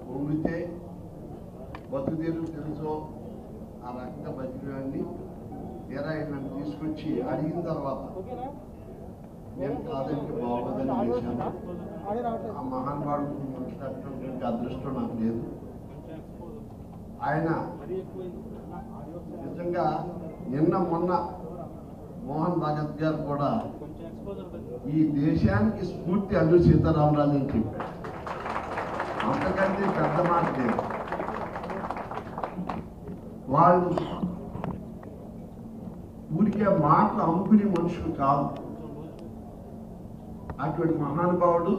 పొంగితే బతుకుదేరు తెలుసో ఆ రకంగా బతికినాన్ని తీరా ఆయన నన్ను తీసుకొచ్చి అడిగిన తర్వాత నేను కాదంటే బాగోదని చేశాను ఆ మహానుభావుడు మాట్లాడినటువంటి అదృష్టం నాకు లేదు ఆయన నిజంగా నిన్న మొన్న మోహన్ భగత్ గారు కూడా ఈ దేశానికి స్ఫూర్తి అల్లు సీతారామరాజు అని చెప్పాడు అంతకంటే పెద్ద మాట లేదు వాళ్ళు ఊరికే మాటలు అమ్ముకునే మనుషులు కాదు అటువంటి మహానుభావుడు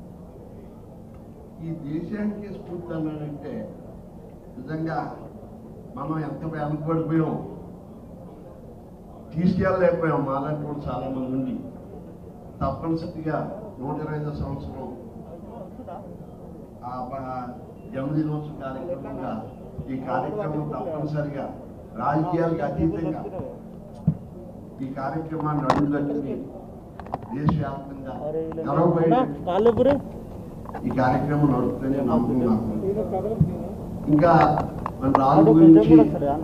ఈ దేశానికి స్ఫూర్తి అన్నాడంటే నిజంగా మనం ఎంత వెనకబడిపోయాం తీసుకెళ్ళలేకపోయాం మాలాంటి వాళ్ళు చాలా మంది ఉండి తప్పనిసరిగా నూట ఇరవై ఐదో సంవత్సరం ఆ ప- జన్మదినోత్సవ కార్యక్రమంగా ఈ కార్యక్రమం తప్పనిసరిగా రాజకీయాలకు అతీతంగా ఈ కార్యక్రమాన్ని అడుగులన్నీ దేశవ్యాప్తంగా గర్వపడేటట్టు కాళ్ళు ఈ కార్యక్రమం నడుపుతుందని నమ్మకం నాకు ఉంది. ఇంకా మన రాజు గురించి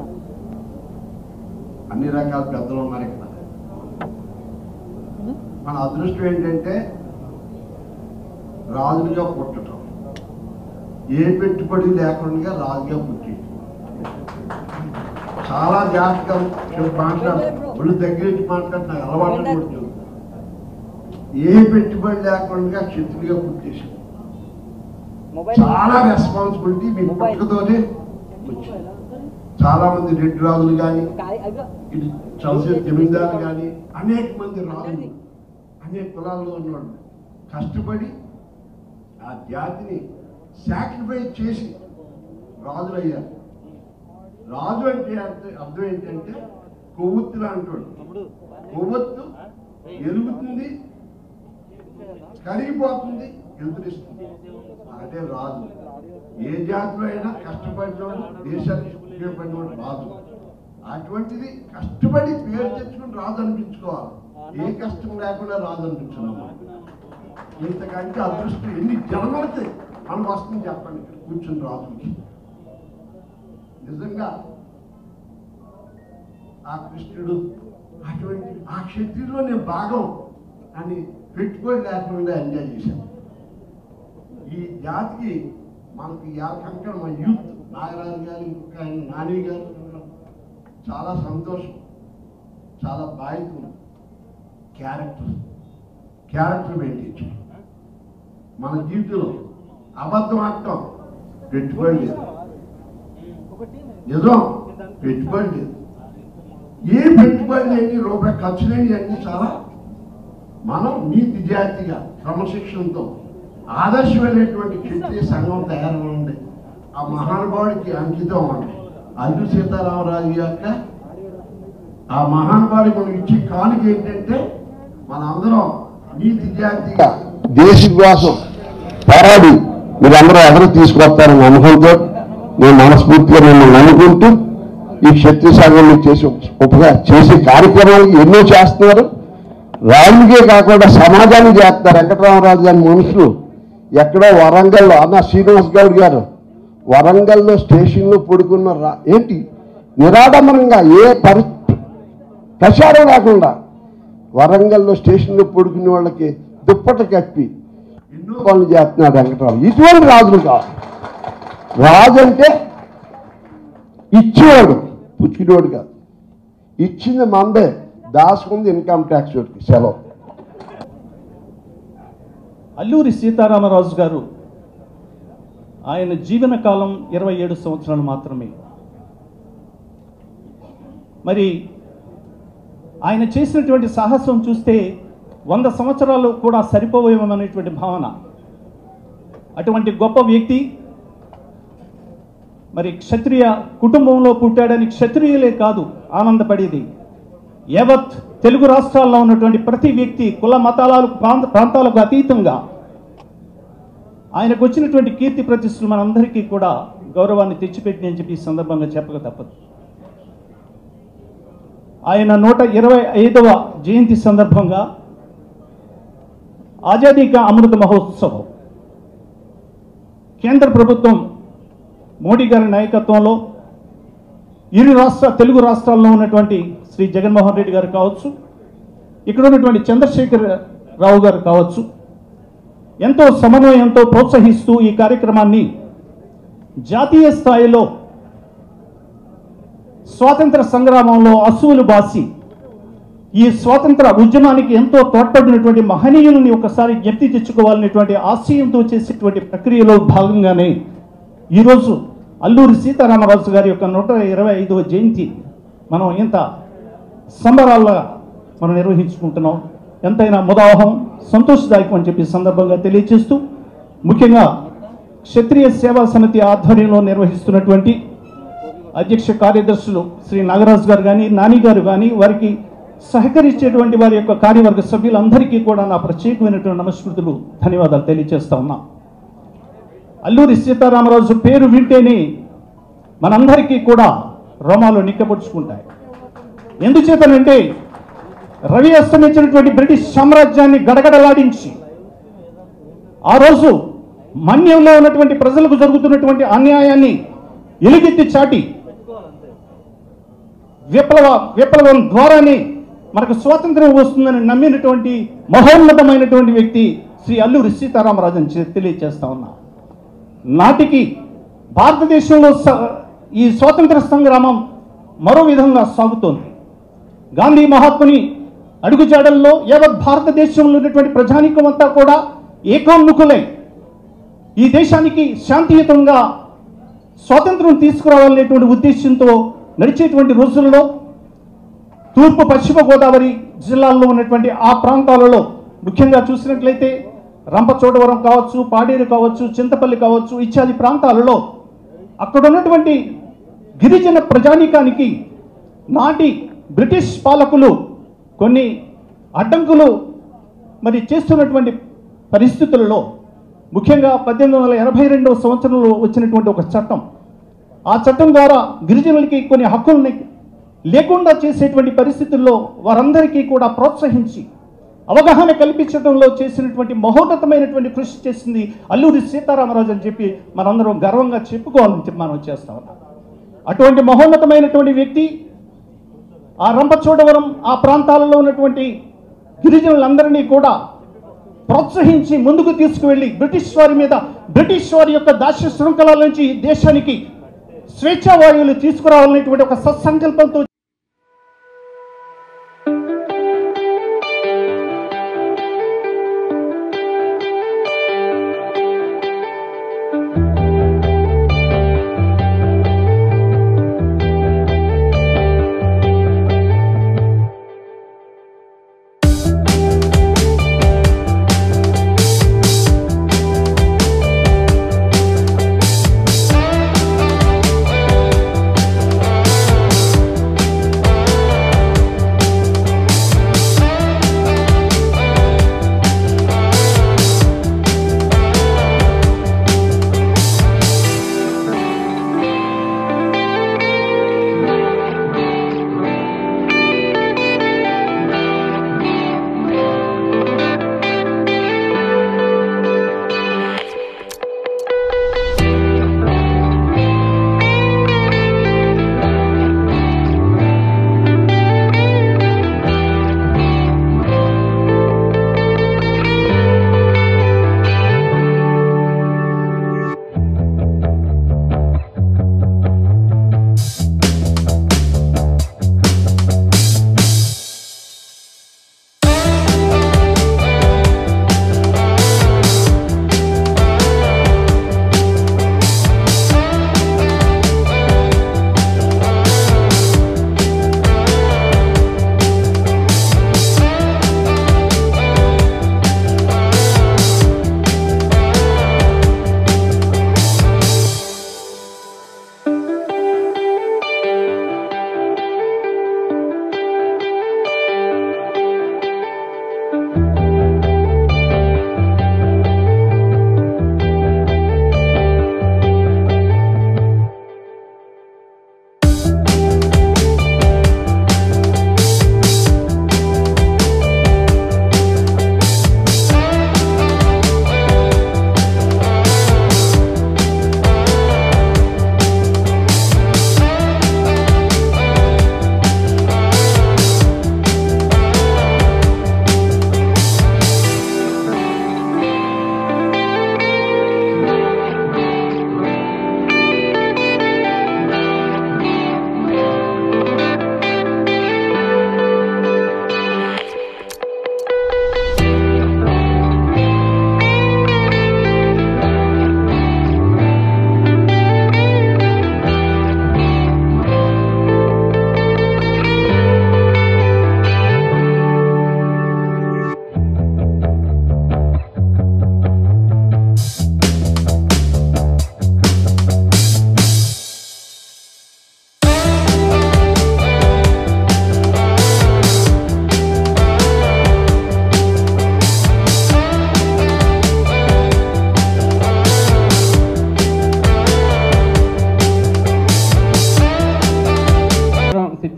అన్ని రకాల పెద్దలు ఉన్నారు ఇక్కడ మన అదృష్టం ఏంటంటే రాజులుగా పుట్టడం ఏ పెట్టుబడి లేకుండా రాజుగా పుట్టి చాలా జాగ్రత్తగా మాట్లాడు ఒళ్ళు దగ్గర నుంచి మాట్లాడి నాకు అలవాటు కూడా తెలుసు. ఏ పెట్టుబడి లేకుండా క్షత్రిగా పుట్టేసి మొబైల్ చాలా రెస్పాన్సిబిలిటీ మీ పుట్టుకతోనే వచ్చింది చాలా మంది రెడ్డి రాజులు కానీ ఇటు చౌసే జమీందారు కానీ అనేక మంది రాజులు అనేక కులాల్లో ఉన్నవాళ్ళు కష్టపడి ఆ జాతిని సాక్రిఫైస్ చేసి రాజులు అయ్యారు రాజు అంటే అర్థం అర్థం ఏంటంటే కొవ్వొత్తులు అంటాడు కొవ్వొత్తు ఎలుగుతుంది కరిగిపోతుంది ఎదురిస్తుంది అంటే రాజు ఏ జాతిలో అయినా కష్టపడినోడు దేశానికి ఉపయోగపడినోడు రాజు అటువంటిది కష్టపడి పేరు తెచ్చుకుని రాజు అనిపించుకోవాలి ఏ కష్టం లేకుండా రాజు అనిపించున్నాము ఇంతకంటే అదృష్టం ఎన్ని జన్మలకి మనం వస్తుంది చెప్పండి ఇక్కడ కూర్చుని రాజుకి నిజంగా ఆ కృష్ణుడు అటువంటి ఆ క్షత్రియులో నేను భాగం అని పెట్టుబడి లేకుండా ఎంజాయ్ చేశాను ఈ జాతికి మనకి యాకంకణ మా యూత్ నాగరాజు గారు ఇంకొక ఆయన నాని గారు ఉన్నారు. చాలా సంతోషం చాలా బాధ్యత ఉంది క్యారెక్టర్ క్యారెక్టర్ మెయింటైన్ చేయాలి మన జీవితంలో అబద్ధం ఆడటం పెట్టుబడి లేదు నిజం పెట్టుబడి లేదు ఏ పెట్టుబడి లేని రూపాయి ఖర్చు లేని అన్ని చాలా మనం నీతి జాతిగా క్రమశిక్షణతో ఆదర్శమైనటువంటి క్షత్రియ సంఘం తయారవ్వండి ఆ మహానుభావుడికి అంకితం అవ్వండి అల్లు సీతారామరాజు యొక్క ఆ మహానుభావుడి మనం ఇచ్చే కానుక ఏంటంటే మనందరం నీతి జాతిగా దేశం కోసం పోరాడి మీరందరూ ఎవరు తీసుకొస్తారని నమ్మకంతో నేను మనస్ఫూర్తిగా మిమ్మల్ని నమ్ముకుంటూ ఈ క్షత్రియ సంఘంలో చేసి ఉపగా చేసే కార్యక్రమాలు ఎన్నో చేస్తున్నారు రాజుకే కాకుండా సమాజాన్ని చేస్తున్నారు వెంకటరామరాజు గారి మనుషులు ఎక్కడో వరంగల్లో అన్న శ్రీనివాస్ గౌడ్ గారు వరంగల్లో స్టేషన్లో పడుకున్న రా ఏంటి నిరాడంబరంగా ఏ పరి ప్రచారం లేకుండా వరంగల్లో స్టేషన్లో పడుకునే వాళ్ళకి దుప్పట కప్పి ఎన్నో పనులు చేస్తున్నాడు వెంకటరావు ఇటువంటి రాజులు కాదు రాజు అంటే ఇచ్చేవాడు పుచ్చుకునేవాడు కాదు ఇచ్చింది మందే దాసుకుంది ఇన్కమ్ ట్యాక్స్ వాడికి సెలవు అల్లూరి సీతారామరాజు గారు ఆయన జీవన కాలం ఇరవై ఏడు సంవత్సరాలు మాత్రమే మరి ఆయన చేసినటువంటి సాహసం చూస్తే వంద సంవత్సరాలు కూడా సరిపోవేమనేటువంటి భావన అటువంటి గొప్ప వ్యక్తి మరి క్షత్రియ కుటుంబంలో పుట్టాడని క్షత్రియులే కాదు ఆనందపడేది యావత్ తెలుగు రాష్ట్రాల్లో ఉన్నటువంటి ప్రతి వ్యక్తి కుల మతాలకు ప్రాంత ప్రాంతాలకు అతీతంగా ఆయనకు వచ్చినటువంటి కీర్తి ప్రతిష్టలు మనందరికీ కూడా గౌరవాన్ని తెచ్చిపెట్టి అని చెప్పి ఈ సందర్భంగా చెప్పక తప్పదు ఆయన నూట ఇరవై ఐదవ జయంతి సందర్భంగా ఆజాదీ కా అమృత మహోత్సవం కేంద్ర ప్రభుత్వం మోడీ గారి నాయకత్వంలో ఇరు రాష్ట్ర తెలుగు రాష్ట్రాల్లో ఉన్నటువంటి శ్రీ జగన్మోహన్ రెడ్డి గారు కావచ్చు ఇక్కడ ఉన్నటువంటి చంద్రశేఖర్ రావు గారు కావచ్చు ఎంతో సమన్వయంతో ప్రోత్సహిస్తూ ఈ కార్యక్రమాన్ని జాతీయ స్థాయిలో స్వాతంత్ర సంగ్రామంలో అసువులు బాసి ఈ స్వాతంత్ర ఉద్యమానికి ఎంతో తోడ్పడినటువంటి మహనీయులని ఒకసారి జ్ఞప్తి తెచ్చుకోవాలనేటువంటి ఆశయంతో చేసేటువంటి ప్రక్రియలో భాగంగానే ఈరోజు అల్లూరి సీతారామరాజు గారి యొక్క నూట ఇరవై ఐదవ జయంతి మనం ఇంత సంబరాలుగా మనం నిర్వహించుకుంటున్నాం ఎంతైనా ముదావహం సంతోషదాయకం అని చెప్పి ఈ సందర్భంగా తెలియజేస్తూ ముఖ్యంగా క్షత్రియ సేవా సమితి ఆధ్వర్యంలో నిర్వహిస్తున్నటువంటి అధ్యక్ష కార్యదర్శులు శ్రీ నాగరాజు గారు కానీ నాని గారు కానీ వారికి సహకరించేటువంటి వారి యొక్క కార్యవర్గ సభ్యులందరికీ కూడా నా ప్రత్యేకమైనటువంటి నమస్కృతులు ధన్యవాదాలు తెలియజేస్తా ఉన్నా అల్లూరి సీతారామరాజు పేరు వింటేనే మనందరికీ కూడా రోమాలు నిక్కపరుచుకుంటాయి ఎందుచేతనంటే రవి అస్తమించినటువంటి బ్రిటిష్ సామ్రాజ్యాన్ని గడగడలాడించి ఆ రోజు మన్యంలో ఉన్నటువంటి ప్రజలకు జరుగుతున్నటువంటి అన్యాయాన్ని ఎలుగెత్తి చాటి విప్లవ విప్లవం ద్వారానే మనకు స్వాతంత్రం వస్తుందని నమ్మినటువంటి మహోన్నతమైనటువంటి వ్యక్తి శ్రీ అల్లూరి సీతారామరాజు అని చె- తెలియజేస్తా ఉన్నా నాటికి భారతదేశంలో స- ఈ స్వాతంత్ర సంగ్రామం మరో విధంగా సాగుతోంది గాంధీ మహాత్ముని అడుగుజాడల్లో యావత్ భారతదేశంలో ఉన్నటువంటి ప్రజానీకం అంతా కూడా ఏకోన్ముఖులై ఈ దేశానికి శాంతియుతంగా స్వాతంత్రం తీసుకురావాలనేటువంటి ఉద్దేశంతో నడిచేటువంటి రోజుల్లో తూర్పు పశ్చిమ గోదావరి జిల్లాల్లో ఉన్నటువంటి ఆ ప్రాంతాలలో ముఖ్యంగా చూసినట్లయితే రంపచోడవరం కావచ్చు పాడేరు కావచ్చు చింతపల్లి కావచ్చు ఇత్యాది ప్రాంతాలలో అక్కడ ఉన్నటువంటి గిరిజన ప్రజానీకానికి నాటి బ్రిటిష్ పాలకులు కొన్ని అడ్డంకులు మరి చేస్తున్నటువంటి పరిస్థితులలో ముఖ్యంగా పద్దెనిమిది వందల ఎనభై రెండవ సంవత్సరంలో వచ్చినటువంటి ఒక చట్టం ఆ చట్టం ద్వారా గిరిజనులకి కొన్ని హక్కుల్ని లేకుండా చేసేటువంటి పరిస్థితుల్లో వారందరికీ కూడా ప్రోత్సహించి అవగాహన కల్పించడంలో చేసినటువంటి మహోన్నతమైనటువంటి కృషి చేసింది అల్లూరి సీతారామరాజు అని చెప్పి మనందరం గర్వంగా చెప్పుకోవాలని చెప్పి మనం చేస్తా ఉన్నాం అటువంటి మహోన్నతమైనటువంటి వ్యక్తి ఆ రంపచోడవరం ఆ ప్రాంతాలలో ఉన్నటువంటి గిరిజనులందరినీ కూడా ప్రోత్సహించి ముందుకు తీసుకువెళ్ళి బ్రిటిష్ వారి మీద బ్రిటిష్ వారి యొక్క దాస్య శృంఖలాల నుంచి ఈ దేశానికి స్వేచ్ఛావాయువులు తీసుకురావాలనేటువంటి ఒక సత్సంకల్పంతో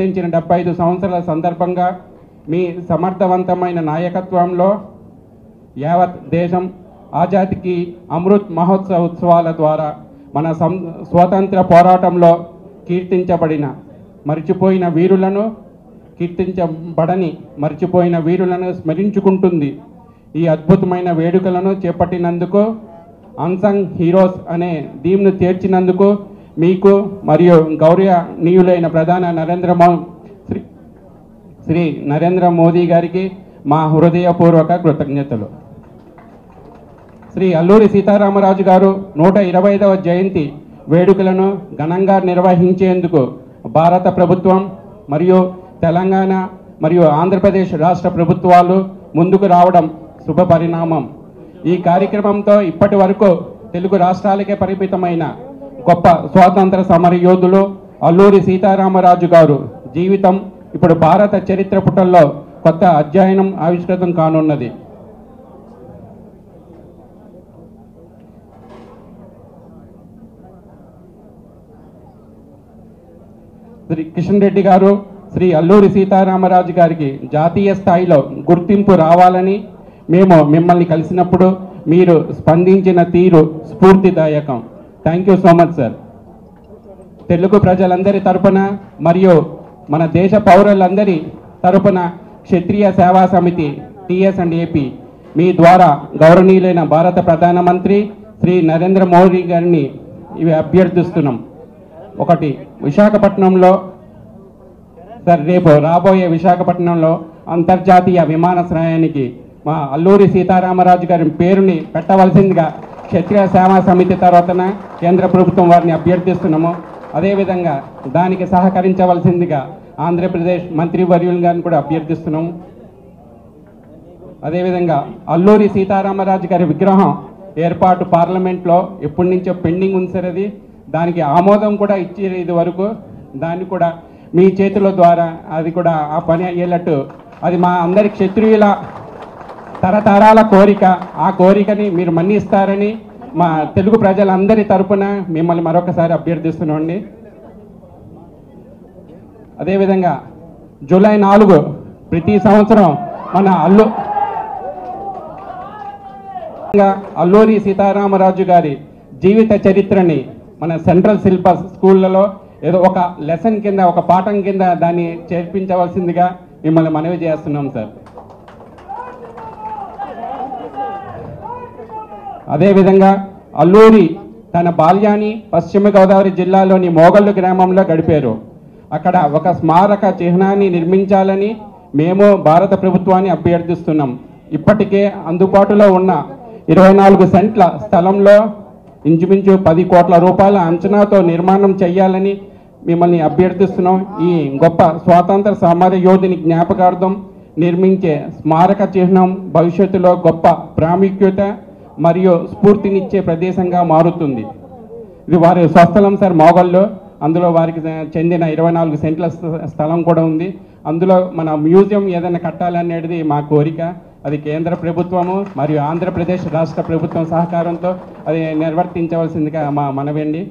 ఆవిర్భవించిన డెబ్బై ఐదు సంవత్సరాల సందర్భంగా మీ సమర్థవంతమైన నాయకత్వంలో యావత్ దేశం ఆజాద్కి అమృత్ మహోత్సవ ఉత్సవాల ద్వారా మన సం స్వాతంత్ర పోరాటంలో కీర్తించబడిన మరిచిపోయిన వీరులను కీర్తించబడని మరిచిపోయిన వీరులను స్మరించుకుంటుంది ఈ అద్భుతమైన వేడుకలను చేపట్టినందుకు అన్సంగ్ హీరోస్ అనే థీమ్ను చేర్చినందుకు మీకు మరియు గౌరవనీయులైన ప్రధాన నరేంద్ర మో శ్రీ శ్రీ నరేంద్ర మోదీ గారికి మా హృదయపూర్వక కృతజ్ఞతలు శ్రీ అల్లూరి సీతారామరాజు గారు నూట ఇరవై ఐదవ జయంతి వేడుకలను ఘనంగా నిర్వహించేందుకు భారత ప్రభుత్వం మరియు తెలంగాణ మరియు ఆంధ్రప్రదేశ్ రాష్ట్ర ప్రభుత్వాలు ముందుకు రావడం శుభ పరిణామం ఈ కార్యక్రమంతో ఇప్పటి వరకు తెలుగు రాష్ట్రాలకే పరిమితమైన గొప్ప స్వాతంత్ర సమర యోధులు అల్లూరి సీతారామరాజు గారు జీవితం ఇప్పుడు భారత చరిత్ర పుటల్లో కొత్త అధ్యయనం ఆవిష్కృతం కానున్నది శ్రీ కిషన్ రెడ్డి గారు శ్రీ అల్లూరి సీతారామరాజు గారికి జాతీయ స్థాయిలో గుర్తింపు రావాలని మేము మిమ్మల్ని కలిసినప్పుడు మీరు స్పందించిన తీరు స్ఫూర్తిదాయకం thank you so much sir Telugu ప్రజలందరి తరపున మరియు మన దేశ పౌరులందరి తరపున క్షత్రియ సేవా సమితి టిఎస్ అండ్ ఏపీ మీ ద్వారా గౌరవనీయులైన భారత ప్రధానమంత్రి శ్రీ నరేంద్ర మోదీ గారిని ఇవి అభ్యర్థిస్తున్నాం ఒకటి విశాఖపట్నంలో సార్ రేపు రాబోయే విశాఖపట్నంలో అంతర్జాతీయ విమానాశ్రయానికి మా అల్లూరి సీతారామరాజు గారి పేరుని పెట్టవలసిందిగా క్షత్రియ సేవా సమితి తర్వాతన కేంద్ర ప్రభుత్వం వారిని అభ్యర్థిస్తున్నాము అదేవిధంగా దానికి సహకరించవలసిందిగా ఆంధ్రప్రదేశ్ మంత్రివర్యులు గారిని కూడా అభ్యర్థిస్తున్నాము అదేవిధంగా అల్లూరి సీతారామరాజు గారి విగ్రహం ఏర్పాటు పార్లమెంట్లో ఎప్పటి నుంచో పెండింగ్ ఉంది సార్ అది దానికి ఆమోదం కూడా ఇచ్చారు ఇది వరకు దాన్ని కూడా మీ చేతుల ద్వారా అది కూడా ఆ పని అయ్యేటట్టు అది మా అందరి క్షత్రియుల తరతరాల కోరిక ఆ కోరికని మీరు మన్నిస్తారని మా తెలుగు ప్రజలందరి తరపున మిమ్మల్ని మరొకసారి అభ్యర్థిస్తున్నామండి అదేవిధంగా జూలై నాలుగు ప్రతి సంవత్సరం మన అల్లు అల్లూరి సీతారామరాజు గారి జీవిత చరిత్రని మన సెంట్రల్ సిలబస్ స్కూళ్ళలో ఏదో ఒక లెసన్ కింద ఒక పాఠం కింద దాన్ని చేర్పించవలసిందిగా మిమ్మల్ని మనవి చేస్తున్నాం సార్ అదేవిధంగా అల్లూరి తన బాల్యాన్ని పశ్చిమ గోదావరి జిల్లాలోని మోగళ్ళు గ్రామంలో గడిపారు అక్కడ ఒక స్మారక చిహ్నాన్ని నిర్మించాలని మేము భారత ప్రభుత్వాన్ని అభ్యర్థిస్తున్నాం ఇప్పటికే అందుబాటులో ఉన్న ఇరవై నాలుగు సెంట్ల స్థలంలో ఇంచుమించు పది కోట్ల రూపాయల అంచనాతో నిర్మాణం చేయాలని మిమ్మల్ని అభ్యర్థిస్తున్నాం ఈ గొప్ప స్వాతంత్ర సమర యోధుని జ్ఞాపకార్థం నిర్మించే స్మారక చిహ్నం భవిష్యత్తులో గొప్ప ప్రాముఖ్యత మరియు స్ఫూర్తినిచ్చే ప్రదేశంగా మారుతుంది ఇది వారి స్వస్థలం సార్ మోగల్లో అందులో వారికి చెందిన ఇరవై నాలుగు సెంట్ల స్థ- స్థలం కూడా ఉంది అందులో మన మ్యూజియం ఏదైనా కట్టాలనేది మా కోరిక అది కేంద్ర ప్రభుత్వము మరియు ఆంధ్రప్రదేశ్ రాష్ట్ర ప్రభుత్వం సహకారంతో అది నిర్వర్తించవలసిందిగా మా మనవండి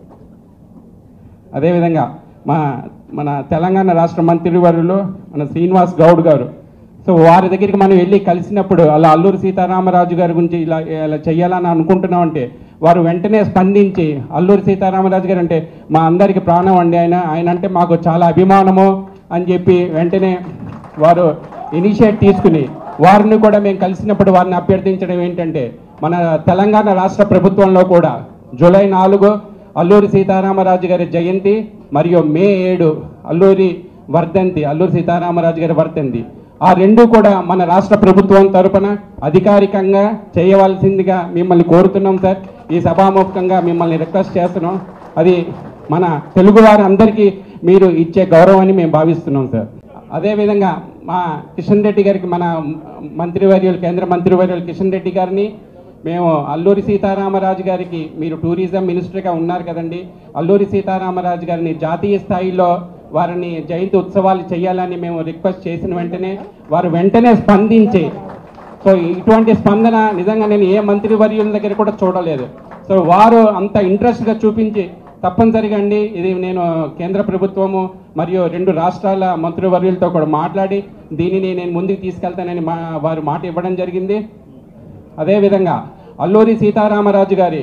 అదేవిధంగా మా మన తెలంగాణ రాష్ట్ర మంత్రివర్యులు మన శ్రీనివాస్ గౌడ్ గారు సో వారి దగ్గరికి మనం వెళ్ళి కలిసినప్పుడు అలా అల్లూరి సీతారామరాజు గారి గురించి ఇలా ఇలా చేయాలని అనుకుంటున్నామంటే వారు వెంటనే స్పందించి అల్లూరి సీతారామరాజు గారు అంటే మా అందరికి ప్రాణం అండి ఆయన ఆయన అంటే మాకు చాలా అభిమానము అని చెప్పి వెంటనే వారు ఇనిషియేట్ తీసుకుని వారిని కూడా మేము కలిసినప్పుడు వారిని అభ్యర్థించడం ఏంటంటే మన తెలంగాణ రాష్ట్ర ప్రభుత్వంలో కూడా జూలై నాలుగు అల్లూరి సీతారామరాజు గారి జయంతి మరియు మే ఏడు అల్లూరి వర్ధంతి అల్లూరి సీతారామరాజు గారి వర్ధంతి ఆ రెండు కూడా మన రాష్ట్ర ప్రభుత్వం తరపున అధికారికంగా చేయవలసిందిగా మిమ్మల్ని కోరుతున్నాం సార్ ఈ సభాముఖంగా మిమ్మల్ని రిక్వెస్ట్ చేస్తున్నాం అది మన తెలుగు వారి అందరికీ మీరు ఇచ్చే గౌరవాన్ని మేము భావిస్తున్నాం సార్ అదేవిధంగా మా కిషన్ రెడ్డి గారికి మన మంత్రివర్యులు కేంద్ర మంత్రివర్యులు కిషన్ రెడ్డి గారిని మేము అల్లూరి సీతారామరాజు గారికి మీరు టూరిజం మినిస్టర్గా ఉన్నారు కదండి అల్లూరి సీతారామరాజు గారిని జాతీయ స్థాయిలో వారిని జయంతి ఉత్సవాలు చేయాలని మేము రిక్వెస్ట్ చేసిన వెంటనే వారు వెంటనే స్పందించి సో ఇటువంటి స్పందన నిజంగా నేను ఏ మంత్రివర్యుల దగ్గర కూడా చూడలేదు సో వారు అంత ఇంట్రెస్ట్గా చూపించి తప్పనిసరిగా అండి ఇది నేను కేంద్ర ప్రభుత్వము మరియు రెండు రాష్ట్రాల మంత్రివర్యులతో కూడా మాట్లాడి దీనిని నేను ముందుకు తీసుకెళ్తానని మా వారు మాట ఇవ్వడం జరిగింది అదేవిధంగా అల్లూరి సీతారామరాజు గారి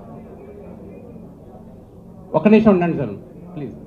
ఒక నిమిషం ఉండండి సార్ ప్లీజ్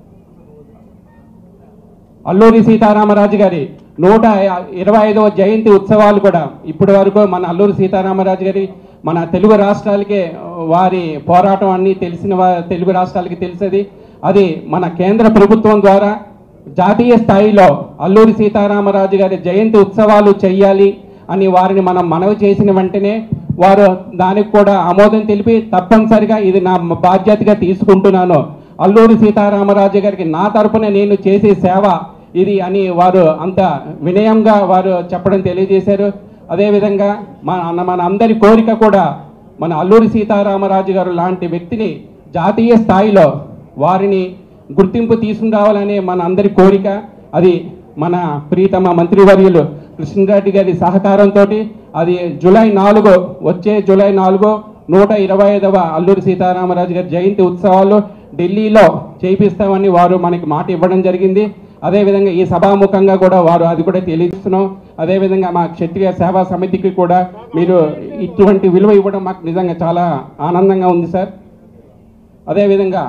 అల్లూరి సీతారామరాజు గారి నూట ఇరవై ఐదవ జయంతి ఉత్సవాలు కూడా ఇప్పటి వరకు మన అల్లూరి సీతారామరాజు గారి మన తెలుగు రాష్ట్రాలకే వారి పోరాటం అన్నీ తెలిసిన వా- తెలుగు రాష్ట్రాలకి తెలిసేది అది మన కేంద్ర ప్రభుత్వం ద్వారా జాతీయ స్థాయిలో అల్లూరి సీతారామరాజు గారి జయంతి ఉత్సవాలు చేయాలి అని వారిని మనం మనవి చేసిన వెంటనే వారు దానికి కూడా ఆమోదం తెలిపి తప్పనిసరిగా ఇది నా బాధ్యతగా తీసుకుంటున్నాను అల్లూరి సీతారామరాజు గారికి నా తరపున నేను చేసే సేవ ఇది అని వారు అంత వినయంగా వారు చెప్పడం తెలియజేశారు అదేవిధంగా మన మన అందరి కోరిక కూడా మన అల్లూరి సీతారామరాజు గారు లాంటి వ్యక్తిని జాతీయ స్థాయిలో వారిని గుర్తింపు తీసుకురావాలనే మన అందరి కోరిక అది మన ప్రీతమ మంత్రివర్యులు కృష్ణరెడ్డి గారి సహకారంతో అది జూలై నాలుగు వచ్చే జూలై నాలుగు నూట ఇరవై ఐదవ అల్లూరి సీతారామరాజు గారి జయంతి ఉత్సవాలు ఢిల్లీలో చేయిస్తామని వారు మనకి మాట ఇవ్వడం జరిగింది అదేవిధంగా ఈ సభాముఖంగా కూడా వారు అది కూడా తెలియజేస్తున్నాం అదేవిధంగా మా క్షత్రియ సేవా సమితికి కూడా మీరు ఇటువంటి విలువ ఇవ్వడం మాకు నిజంగా చాలా ఆనందంగా ఉంది సార్ అదేవిధంగా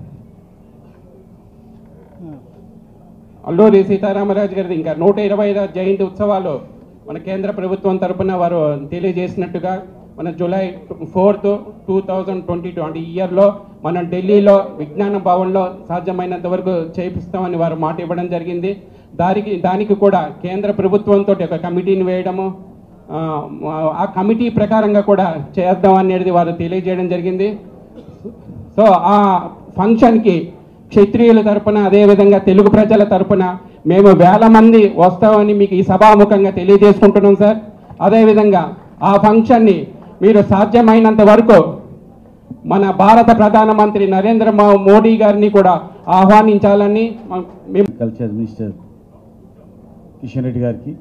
అల్లూరి సీతారామరాజు గారిది ఇంకా నూట ఇరవై ఐదో జయంతి ఉత్సవాలు మన కేంద్ర ప్రభుత్వం తరపున వారు తెలియజేసినట్టుగా మన July fourth two thousand twenty two అంటే ఈ ఇయర్లో మన ఢిల్లీలో విజ్ఞాన భవన్లో సాధ్యమైనంత వరకు చేపిస్తామని వారు మాట ఇవ్వడం జరిగింది దానికి దానికి కూడా కేంద్ర ప్రభుత్వంతో ఒక కమిటీని వేయడము ఆ, ఆ కమిటీ ప్రకారంగా కూడా చేద్దాం అనేది వారు తెలియజేయడం జరిగింది సో ఆ ఫంక్షన్కి క్షత్రియుల తరపున అదేవిధంగా తెలుగు ప్రజల తరపున మేము వేల మంది వస్తామని మీకు ఈ సభాముఖంగా తెలియజేసుకుంటున్నాం సార్ అదేవిధంగా ఆ ఫంక్షన్ని మీరు సాధ్యమైనంత వరకు మన భారత ప్రధానమంత్రి నరేంద్ర మో- మోడీ గారిని కూడా ఆహ్వానించాలని మ- మేము కల్చర్ మినిస్టర్ కిషన్ రెడ్డి గారికి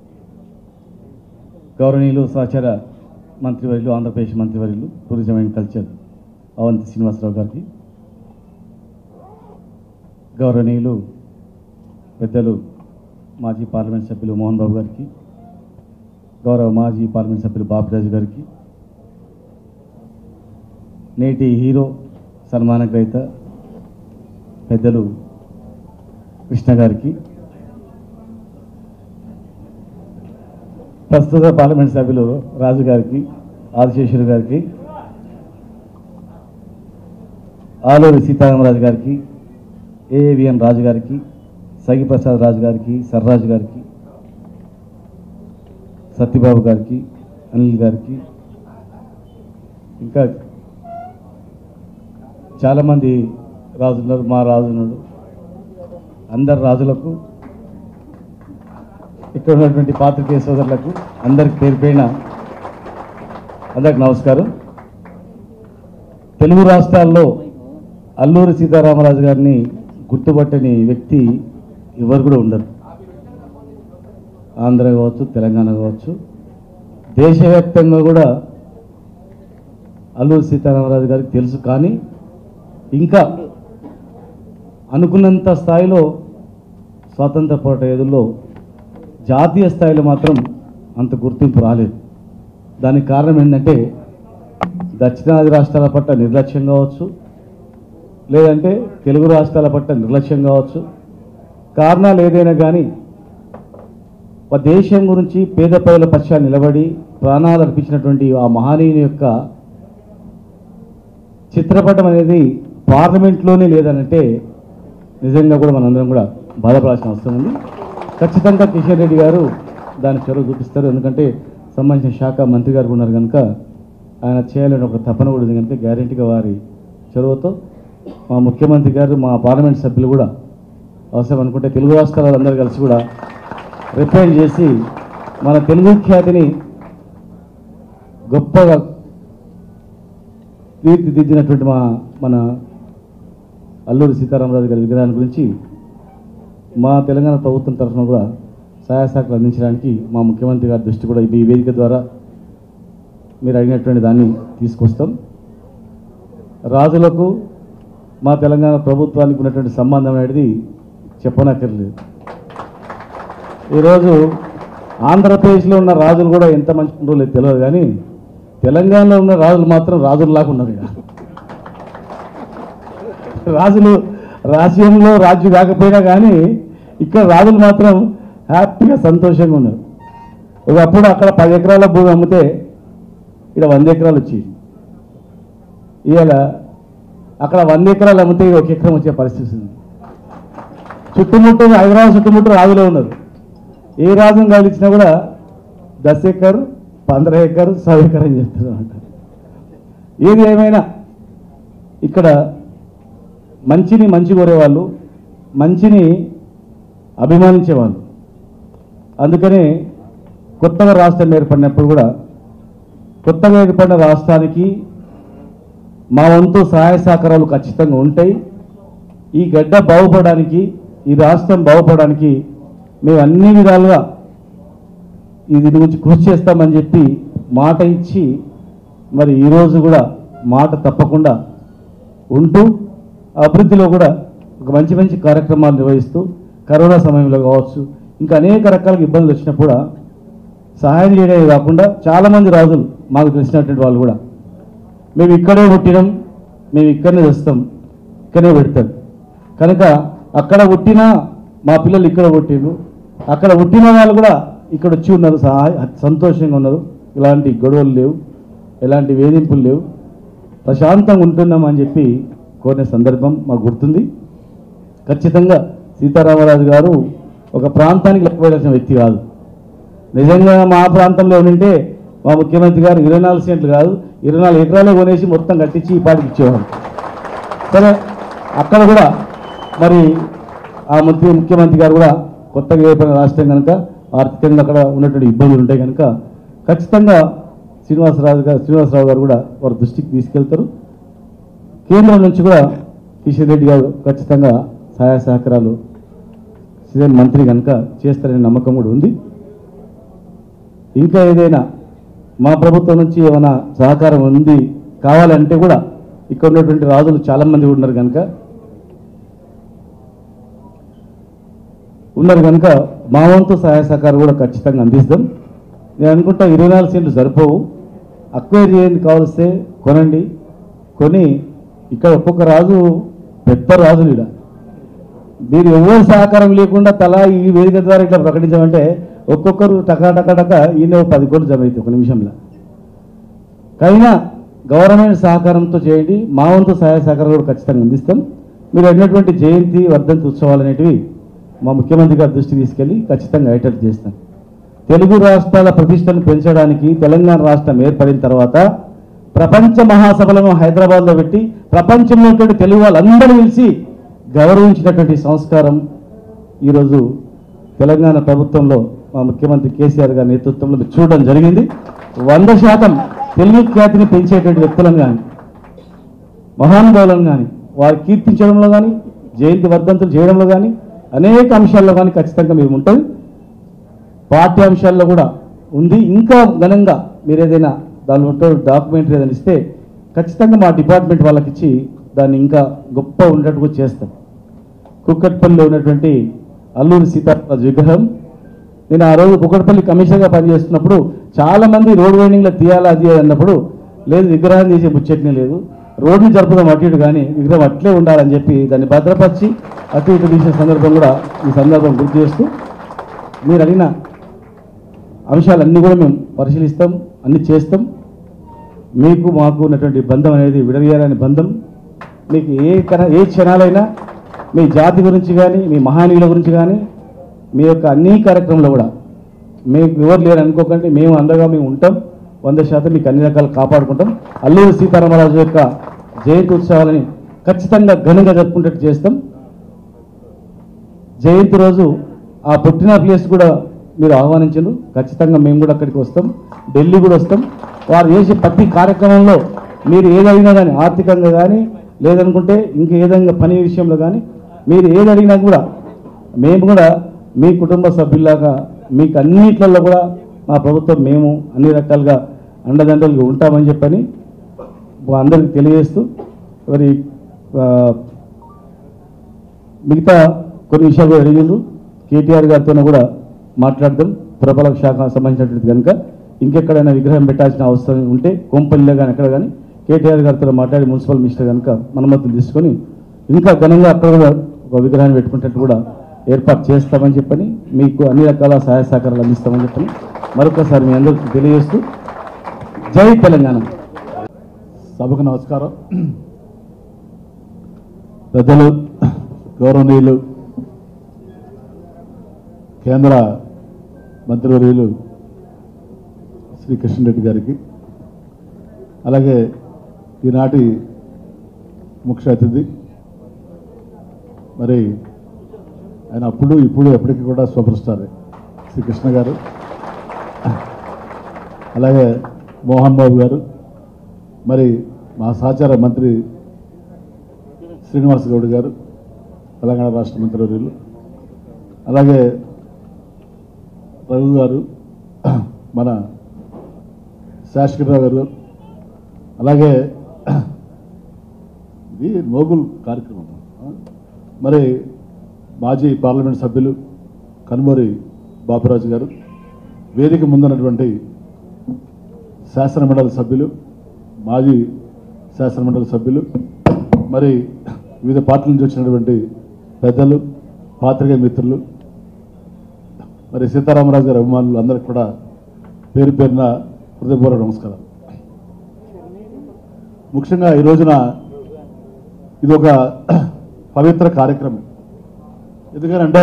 గౌరవనీయులు సహచర మంత్రివర్యులు ఆంధ్రప్రదేశ్ మంత్రివర్యులు tourism and culture Avanthi Srinivasa Rao గారికి గౌరవనీయులు పెద్దలు మాజీ పార్లమెంట్ సభ్యులు మోహన్ బాబు గారికి గౌరవ మాజీ పార్లమెంట్ సభ్యులు బాబురాజు గారికి నేటి హీరో సన్మాన గ్రహీత పెద్దలు కృష్ణ గారికి ప్రస్తుత పార్లమెంట్ సభ్యులు రాజు గారికి ఆదిశేషులు గారికి ఆలూరి సీతారామరాజు గారికి ఏవిఎన్ రాజు గారికి సగిప్రసాద్ రాజు గారికి సర్రాజు గారికి సత్యబాబు గారికి అనిల్ గారికి ఇంకా చాలామంది రాజులు ఉన్నారు మా రాజు ఉన్నాడు అందరు రాజులకు ఇక్కడ ఉన్నటువంటి పాత్రికేయ సోదరులకు అందరికి పేరు పైన అందరికి నమస్కారం తెలుగు రాష్ట్రాల్లో అల్లూరి సీతారామరాజు గారిని గుర్తుపట్టని వ్యక్తి ఎవరు కూడా ఉండరు ఆంధ్ర కావచ్చు తెలంగాణ కావచ్చు దేశవ్యాప్తంగా కూడా అల్లూరి సీతారామరాజు గారికి తెలుసు కానీ ఇంకా అనుకున్నంత స్థాయిలో స్వాతంత్ర పోరాట యోధుల్లో జాతీయ స్థాయిలో మాత్రం అంత గుర్తింపు రాలేదు దానికి కారణం ఏంటంటే దక్షిణాది రాష్ట్రాల పట్ల నిర్లక్ష్యం కావచ్చు లేదంటే తెలుగు రాష్ట్రాల పట్ల నిర్లక్ష్యం కావచ్చు కారణాలు ఏదైనా కానీ ఒక దేశం గురించి పేద ప్రజల పక్షాన్ని నిలబడి ప్రాణాలు అర్పించినటువంటి ఆ మహనీయుని యొక్క చిత్రపటం అనేది పార్లమెంట్లోనే లేదనంటే నిజంగా కూడా మనందరం కూడా బాధపడాల్సిన అవసరం ఉంది ఖచ్చితంగా కిషన్ రెడ్డి గారు దాని చొరవ చూపిస్తారు ఎందుకంటే సంబంధించిన శాఖ మంత్రి గారు ఉన్నారు కనుక ఆయన చేయాలని ఒక తపన కూడా ఉంది కనుక గ్యారెంటీగా వారి చొరవతో మా ముఖ్యమంత్రి గారు మా పార్లమెంట్ సభ్యులు కూడా అవసరం అనుకుంటే తెలుగు రాష్ట్రాల అందరూ కలిసి కూడా రిప్రజెంట్ చేసి మన తెలుగు ఖ్యాతిని గొప్పగా తీర్చిదిద్దినటువంటి మా మన అల్లూరి సీతారామరాజు గారి విగ్రహాన్ని గురించి మా తెలంగాణ ప్రభుత్వం తరఫున కూడా సహాయ సహకారాలు అందించడానికి మా ముఖ్యమంత్రి గారి దృష్టి కూడా ఈ వేదిక ద్వారా మీరు అడిగినటువంటి దాన్ని తీసుకొస్తాం రాజులకు మా తెలంగాణ ప్రభుత్వానికి ఉన్నటువంటి సంబంధం అనేది చెప్పనక్కర్లేదు ఈరోజు ఆంధ్రప్రదేశ్లో ఉన్న రాజులు కూడా ఎంత మంచి ఉండో లేదు తెలియదు కానీ తెలంగాణలో ఉన్న రాజులు మాత్రం రాజుల్లాగా ఉన్నారు ఇక రాజులు రాజ్యంలో రాజు కాకపోయినా కానీ ఇక్కడ రాజులు మాత్రం హ్యాపీగా సంతోషంగా ఉన్నారు ఒకప్పుడు అక్కడ పది ఎకరాల భూమి అమ్మితే ఇక్కడ వంద ఎకరాలు వచ్చి ఇవాళ అక్కడ వంద ఎకరాలు అమ్మితే ఒక ఎకరం వచ్చే పరిస్థితి ఉంది చుట్టుముట్టు హైదరాబాద్ చుట్టుముట్టు రాజులే ఉన్నారు ఏ రాజును కలిసినా కూడా దస్ ఎకర్ పంద్ర ఎకర్ సౌ ఎకర్ అని చెప్తున్నారు అంట ఏది ఏమైనా ఇక్కడ మంచిని మంచి కోరేవాళ్ళు మంచిని అభిమానించేవాళ్ళు అందుకనే కొత్తగా రాష్ట్రం ఏర్పడినప్పుడు కూడా కొత్తగా ఏర్పడిన రాష్ట్రానికి మా వంతు సహాయ సహకారాలు ఖచ్చితంగా ఉంటాయి ఈ గడ్డ బాగుపడడానికి ఈ రాష్ట్రం బాగుపడడానికి మేము అన్ని విధాలుగా ఈ దీని గురించి కృషి చేస్తామని చెప్పి మాట ఇచ్చి మరి ఈరోజు కూడా మాట తప్పకుండా ఉంటూ అభివృద్ధిలో కూడా ఒక మంచి మంచి కార్యక్రమాలు నిర్వహిస్తూ కరోనా సమయంలో కావచ్చు ఇంకా అనేక రకాల ఇబ్బందులు వచ్చినప్పుడు కూడా సహాయం చేయడమే కాకుండా చాలామంది రాజులు మాకు తెలిసినటువంటి వాళ్ళు కూడా మేము ఇక్కడే పుట్టినాం మేము ఇక్కడనే తెస్తాం ఇక్కడే పెడతాం కనుక అక్కడ పుట్టినా మా పిల్లలు ఇక్కడ పుట్టిరు అక్కడ పుట్టిన వాళ్ళు కూడా ఇక్కడ వచ్చి ఉన్నారు సహాయ సంతోషంగా ఉన్నారు ఇలాంటి గొడవలు లేవు ఎలాంటి వేధింపులు లేవు ప్రశాంతంగా ఉంటున్నాం అని చెప్పి కోరిన సందర్భం మాకు గుర్తుంది ఖచ్చితంగా సీతారామరాజు గారు ఒక ప్రాంతానికి లెక్కబడాల్సిన వ్యక్తి కాదు నిజంగా మా ప్రాంతంలో ఉంటే మా ముఖ్యమంత్రి గారు ఇరవై నాలుగు సెంట్లు కాదు ఇరవై నాలుగు ఎకరాలే కొనేసి మొత్తం కట్టించి ఈ పాటికి ఇచ్చేవారు సరే అక్కడ కూడా మరి ఆ ముఖ్య ముఖ్యమంత్రి గారు కూడా కొత్తగా ఏర్పడిన రాష్ట్రం కనుక ఆర్థికంగా అక్కడ ఉన్నటువంటి ఇబ్బందులు ఉంటాయి కనుక ఖచ్చితంగా శ్రీనివాసరాజు గారు శ్రీనివాసరావు గారు కూడా వారి దృష్టికి తీసుకెళ్తారు కేంద్రం నుంచి కూడా కిషన్ రెడ్డి గారు ఖచ్చితంగా సహాయ సహకారాలు సీఎం మంత్రి కనుక చేస్తారనే నమ్మకం కూడా ఉంది ఇంకా ఏదైనా మా ప్రభుత్వం నుంచి ఏమైనా సహకారం ఉంది కావాలంటే కూడా ఇక్కడ ఉన్నటువంటి రాజులు చాలా మంది ఉన్నారు కనుక ఉన్నారు కనుక మా వంతు సహాయ సహకారం కూడా ఖచ్చితంగా అందిస్తాం నేను అనుకుంటా ఇరవై నాలుగు సెంట్లు సరిపోవు అక్వైర్ చేయండి కావలిస్తే కొనండి కొని ఇక్కడ ఒక్కొక్క రాజు పెద్ద రాజులు ఇక్కడ మీరు ఎవరు సహకారం లేకుండా తలా ఈ వేదిక ద్వారా ఇట్లా ప్రకటించామంటే ఒక్కొక్కరు టకా టకా టకా ఈయన ఓ పది కోట్లు జమ అవుతాయి ఒక నిమిషంలో కైనా గవర్నమెంట్ సహకారంతో చేయండి మా వంతు సహాయ సహకారం కూడా ఖచ్చితంగా అందిస్తాం మీరు అడిగినటువంటి జయంతి వర్ధంతి ఉత్సవాలు అనేటివి మా ముఖ్యమంత్రి గారి దృష్టికి తీసుకెళ్ళి ఖచ్చితంగా అయ్యేటట్టు చేస్తాం తెలుగు రాష్ట్రాల ప్రతిష్టను పెంచడానికి తెలంగాణ రాష్ట్రం ఏర్పడిన తర్వాత ప్రపంచ మహాసభలను హైదరాబాద్లో పెట్టి ప్రపంచంలో ఉన్నటువంటి తెలుగు వాళ్ళందరూ కలిసి గౌరవించినటువంటి సంస్కారం ఈరోజు తెలంగాణ ప్రభుత్వంలో మా ముఖ్యమంత్రి కేసీఆర్ గారి నేతృత్వంలో మీరు చూడడం జరిగింది వంద శాతం తెలుగు ఖ్యాతిని పెంచేటువంటి వ్యక్తులను కానీ మహానుభావులను కానీ వారు కీర్తించడంలో కానీ జయంతి వర్ధంతులు చేయడంలో కానీ అనేక అంశాల్లో కానీ ఖచ్చితంగా మేము ఉంటుంది పాఠ్యాంశాల్లో కూడా ఉంది ఇంకా ఘనంగా మీరు ఏదైనా దాని ఉంటూ డాక్యుమెంటరీ ఏదైనా ఇస్తే ఖచ్చితంగా మా డిపార్ట్మెంట్ వాళ్ళకి ఇచ్చి దాన్ని ఇంకా గొప్ప ఉండేట్టుగా చేస్తాం కుక్కట్పల్లిలో ఉన్నటువంటి అల్లూరి సీతారామరాజు విగ్రహం నేను ఆ రోజు కుక్కట్పల్లి కమిషనర్గా పనిచేస్తున్నప్పుడు చాలా మంది రోడ్ వైండింగ్లో తీయాలా అది ఇది అన్నప్పుడు లేదు విగ్రహం తీసే ముచ్చట్నే లేదు రోడ్ని జరుపుదాం అటు ఇటు కానీ విగ్రహం అట్లే ఉండాలని చెప్పి దాన్ని భద్రపరిచి అటు ఇటు తీసే సందర్భం కూడా ఈ సందర్భం గుర్తు చేస్తూ మీరు అడిగిన అంశాలన్నీ కూడా మేము పరిశీలిస్తాం అన్ని చేస్తాం మీకు మాకు ఉన్నటువంటి బంధం అనేది విడదీయాలనే బంధం మీకు ఏ కన ఏ క్షణాలైనా మీ జాతి గురించి కానీ మీ మహానీయుల గురించి కానీ మీ యొక్క అన్ని కార్యక్రమంలో కూడా మీకు ఎవరు లేరు అనుకోకండి మేము అందగా మేము ఉంటాం వంద శాతం మీకు అన్ని రకాలు కాపాడుకుంటాం అల్లూరి సీతారామరాజు యొక్క జయంతి ఉత్సవాలని ఖచ్చితంగా ఘనంగా జరుపుకునేట్టు చేస్తాం జయంతి రోజు ఆ పుట్టిన ప్లేస్ కూడా మీరు ఆహ్వానించరు ఖచ్చితంగా మేము కూడా అక్కడికి వస్తాం ఢిల్లీ కూడా వస్తాం వారు చేసే ప్రతి కార్యక్రమంలో మీరు ఏదైనా కానీ ఆర్థికంగా కానీ లేదనుకుంటే ఇంక ఏదైనా పని విషయంలో కానీ మీరు ఏది అడిగినా కూడా మేము కూడా మీ కుటుంబ సభ్యులాగా మీకు అన్నిట్లలో కూడా మా ప్రభుత్వం మేము అన్ని రకాలుగా అండదండలుగా ఉంటామని చెప్పని అందరికి తెలియజేస్తూ మరి ఆ, మిగతా కొన్ని విషయాలు కూడా అడిగిండ్రు కేటీఆర్ గారితో కూడా మాట్లాడదాం పురపాలక శాఖ సంబంధించినటువంటి కనుక ఇంకెక్కడైనా విగ్రహం పెట్టాల్సిన అవసరం ఉంటే కొంపల్లిలో కానీ ఎక్కడ కానీ కేటీఆర్ గారితో మాట్లాడి మున్సిపల్ మినిస్టర్ కనుక అనుమతులు తీసుకొని ఇంకా ఘనంగా అక్కడ కూడా ఒక విగ్రహాన్ని పెట్టుకునేటట్టు కూడా ఏర్పాటు చేస్తామని చెప్పని మీకు అన్ని రకాల సహాయ సహకారాలు అందిస్తామని చెప్పని మరొకసారి మీ అందరికీ తెలియజేస్తూ జై తెలంగాణ సభకు నమస్కారం పెద్దలు గౌరవనీయులు కేంద్ర మంత్రివర్యులు శ్రీ కిషన్ రెడ్డి గారికి అలాగే ఈనాటి ముఖ్య అతిథి మరి ఆయన అప్పుడు ఇప్పుడు ఎప్పటికీ కూడా సూపర్ స్టారే శ్రీ కృష్ణ గారు అలాగే మోహన్ బాబు గారు మరి మా సహచార మంత్రి శ్రీనివాస్ గౌడ్ గారు తెలంగాణ రాష్ట్ర మంత్రివర్యులు అలాగే రఘు గారు మన శాశ్వతరావు గారు అలాగే ఇది నోబుల్ కార్యక్రమం మరి మాజీ పార్లమెంట్ సభ్యులు కనుమూరి బాపురాజు గారు వేదిక ముందున్నటువంటి శాసనమండలి సభ్యులు మాజీ శాసనమండలి సభ్యులు మరి వివిధ పార్టీల నుంచి వచ్చినటువంటి పెద్దలు పాత్రికేయ మిత్రులు మరి సీతారామరాజు గారి అభిమానులు అందరికి కూడా పేరు పేరున హృదయపూర్వక నమస్కారం ముఖ్యంగా ఈ రోజున ఇది ఒక పవిత్ర కార్యక్రమం ఎందుకనంటే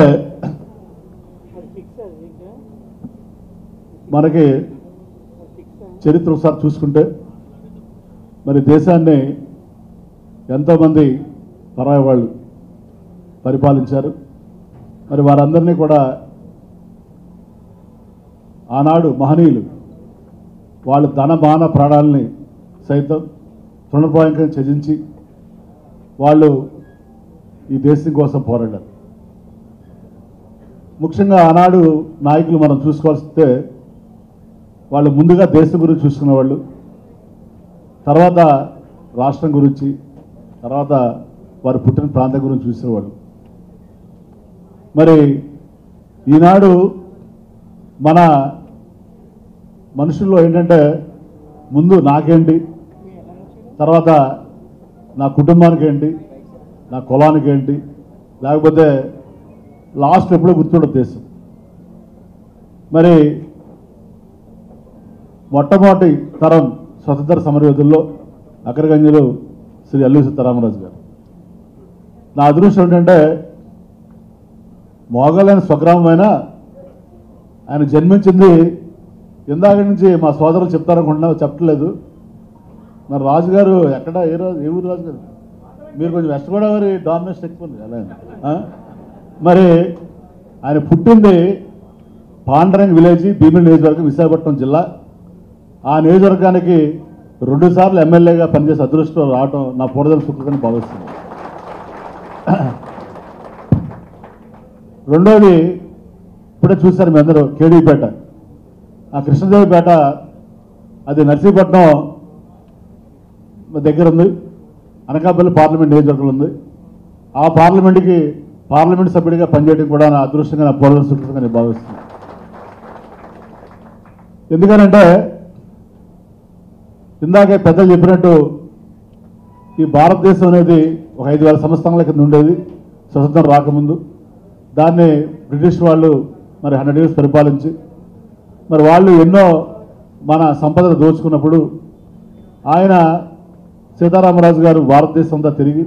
మనకి చరిత్ర ఒకసారి చూసుకుంటే మరి దేశాన్ని ఎంతోమంది పరాయి వాళ్ళు పరిపాలించారు మరి వారందరినీ కూడా ఆనాడు మహనీయులు వాళ్ళు ధన మాన ప్రాణాలని సైతం తృణప్రాయంగా త్యజించి వాళ్ళు ఈ దేశం కోసం పోరాడారు ముఖ్యంగా ఆనాడు నాయకులు మనం చూసుకోవాల్సితే వాళ్ళు ముందుగా దేశం గురించి చూసుకునే వాళ్ళు తర్వాత రాష్ట్రం గురించి తర్వాత వారు పుట్టిన ప్రాంతం గురించి చూసేవాళ్ళు మరి ఈనాడు మన మనుషుల్లో ఏంటంటే ముందు నాకేంటి తర్వాత నా కుటుంబానికి ఏంటి నా కులానికి ఏంటి లేకపోతే లాస్ట్ ఎప్పుడో గుర్తుండదు దేశం మరి మొట్టమొదటి తరం స్వతంత్ర సమరయోధుల్లో అగ్రగణ్యులు శ్రీ అల్లు సీతారామరాజు గారు నా అదృష్టం ఏంటంటే మోగలైన స్వగ్రామమైన ఆయన జన్మించింది ఇందాక నుంచి మా సోదరులు చెప్తారనుకుంటున్నా చెప్పట్లేదు మరి రాజుగారు ఎక్కడ ఏ రాజు ఏ ఊరు రాజు గారు మీరు కొంచెం వెస్ట్ గోదావరి డామినేషన్ ఎక్కువ ఉంది అలా ఆ? మరి ఆయన పుట్టింది పాండరంగ్ విలేజ్ భీమిలి నియోజకవర్గం విశాఖపట్నం జిల్లా ఆ నియోజకవర్గానికి రెండుసార్లు ఎమ్మెల్యేగా పనిచేసే అదృష్టం రావటం నా పూర్వజల సుఖంగా భావిస్తుంది రెండోది ఇప్పుడే చూశారు మీ అందరూ కేడీపేట ఆ కృష్ణదేవిపేట అది నర్సీపట్నం దగ్గర ఉంది అనకాపల్లి పార్లమెంట్ నియోజకవర్గం ఉంది ఆ పార్లమెంట్కి పార్లమెంట్ సభ్యుడిగా పనిచేయడం కూడా నా అదృష్టంగా నా పూర్వజల సుఖంగా నేను భావిస్తున్నాను ఎందుకనంటే ఇందాకే పెద్దలు చెప్పినట్టు ఈ భారతదేశం అనేది ఒక ఐదు వేల సంవత్సరాల కింద ఉండేది స్వతంత్రం రాకముందు దాన్ని బ్రిటిష్ వాళ్ళు మరి హండ్రెడ్ ఇయర్స్ పరిపాలించి మరి వాళ్ళు ఎన్నో మన సంపదను దోచుకున్నప్పుడు ఆయన సీతారామరాజు గారు భారతదేశం అంతా తిరిగి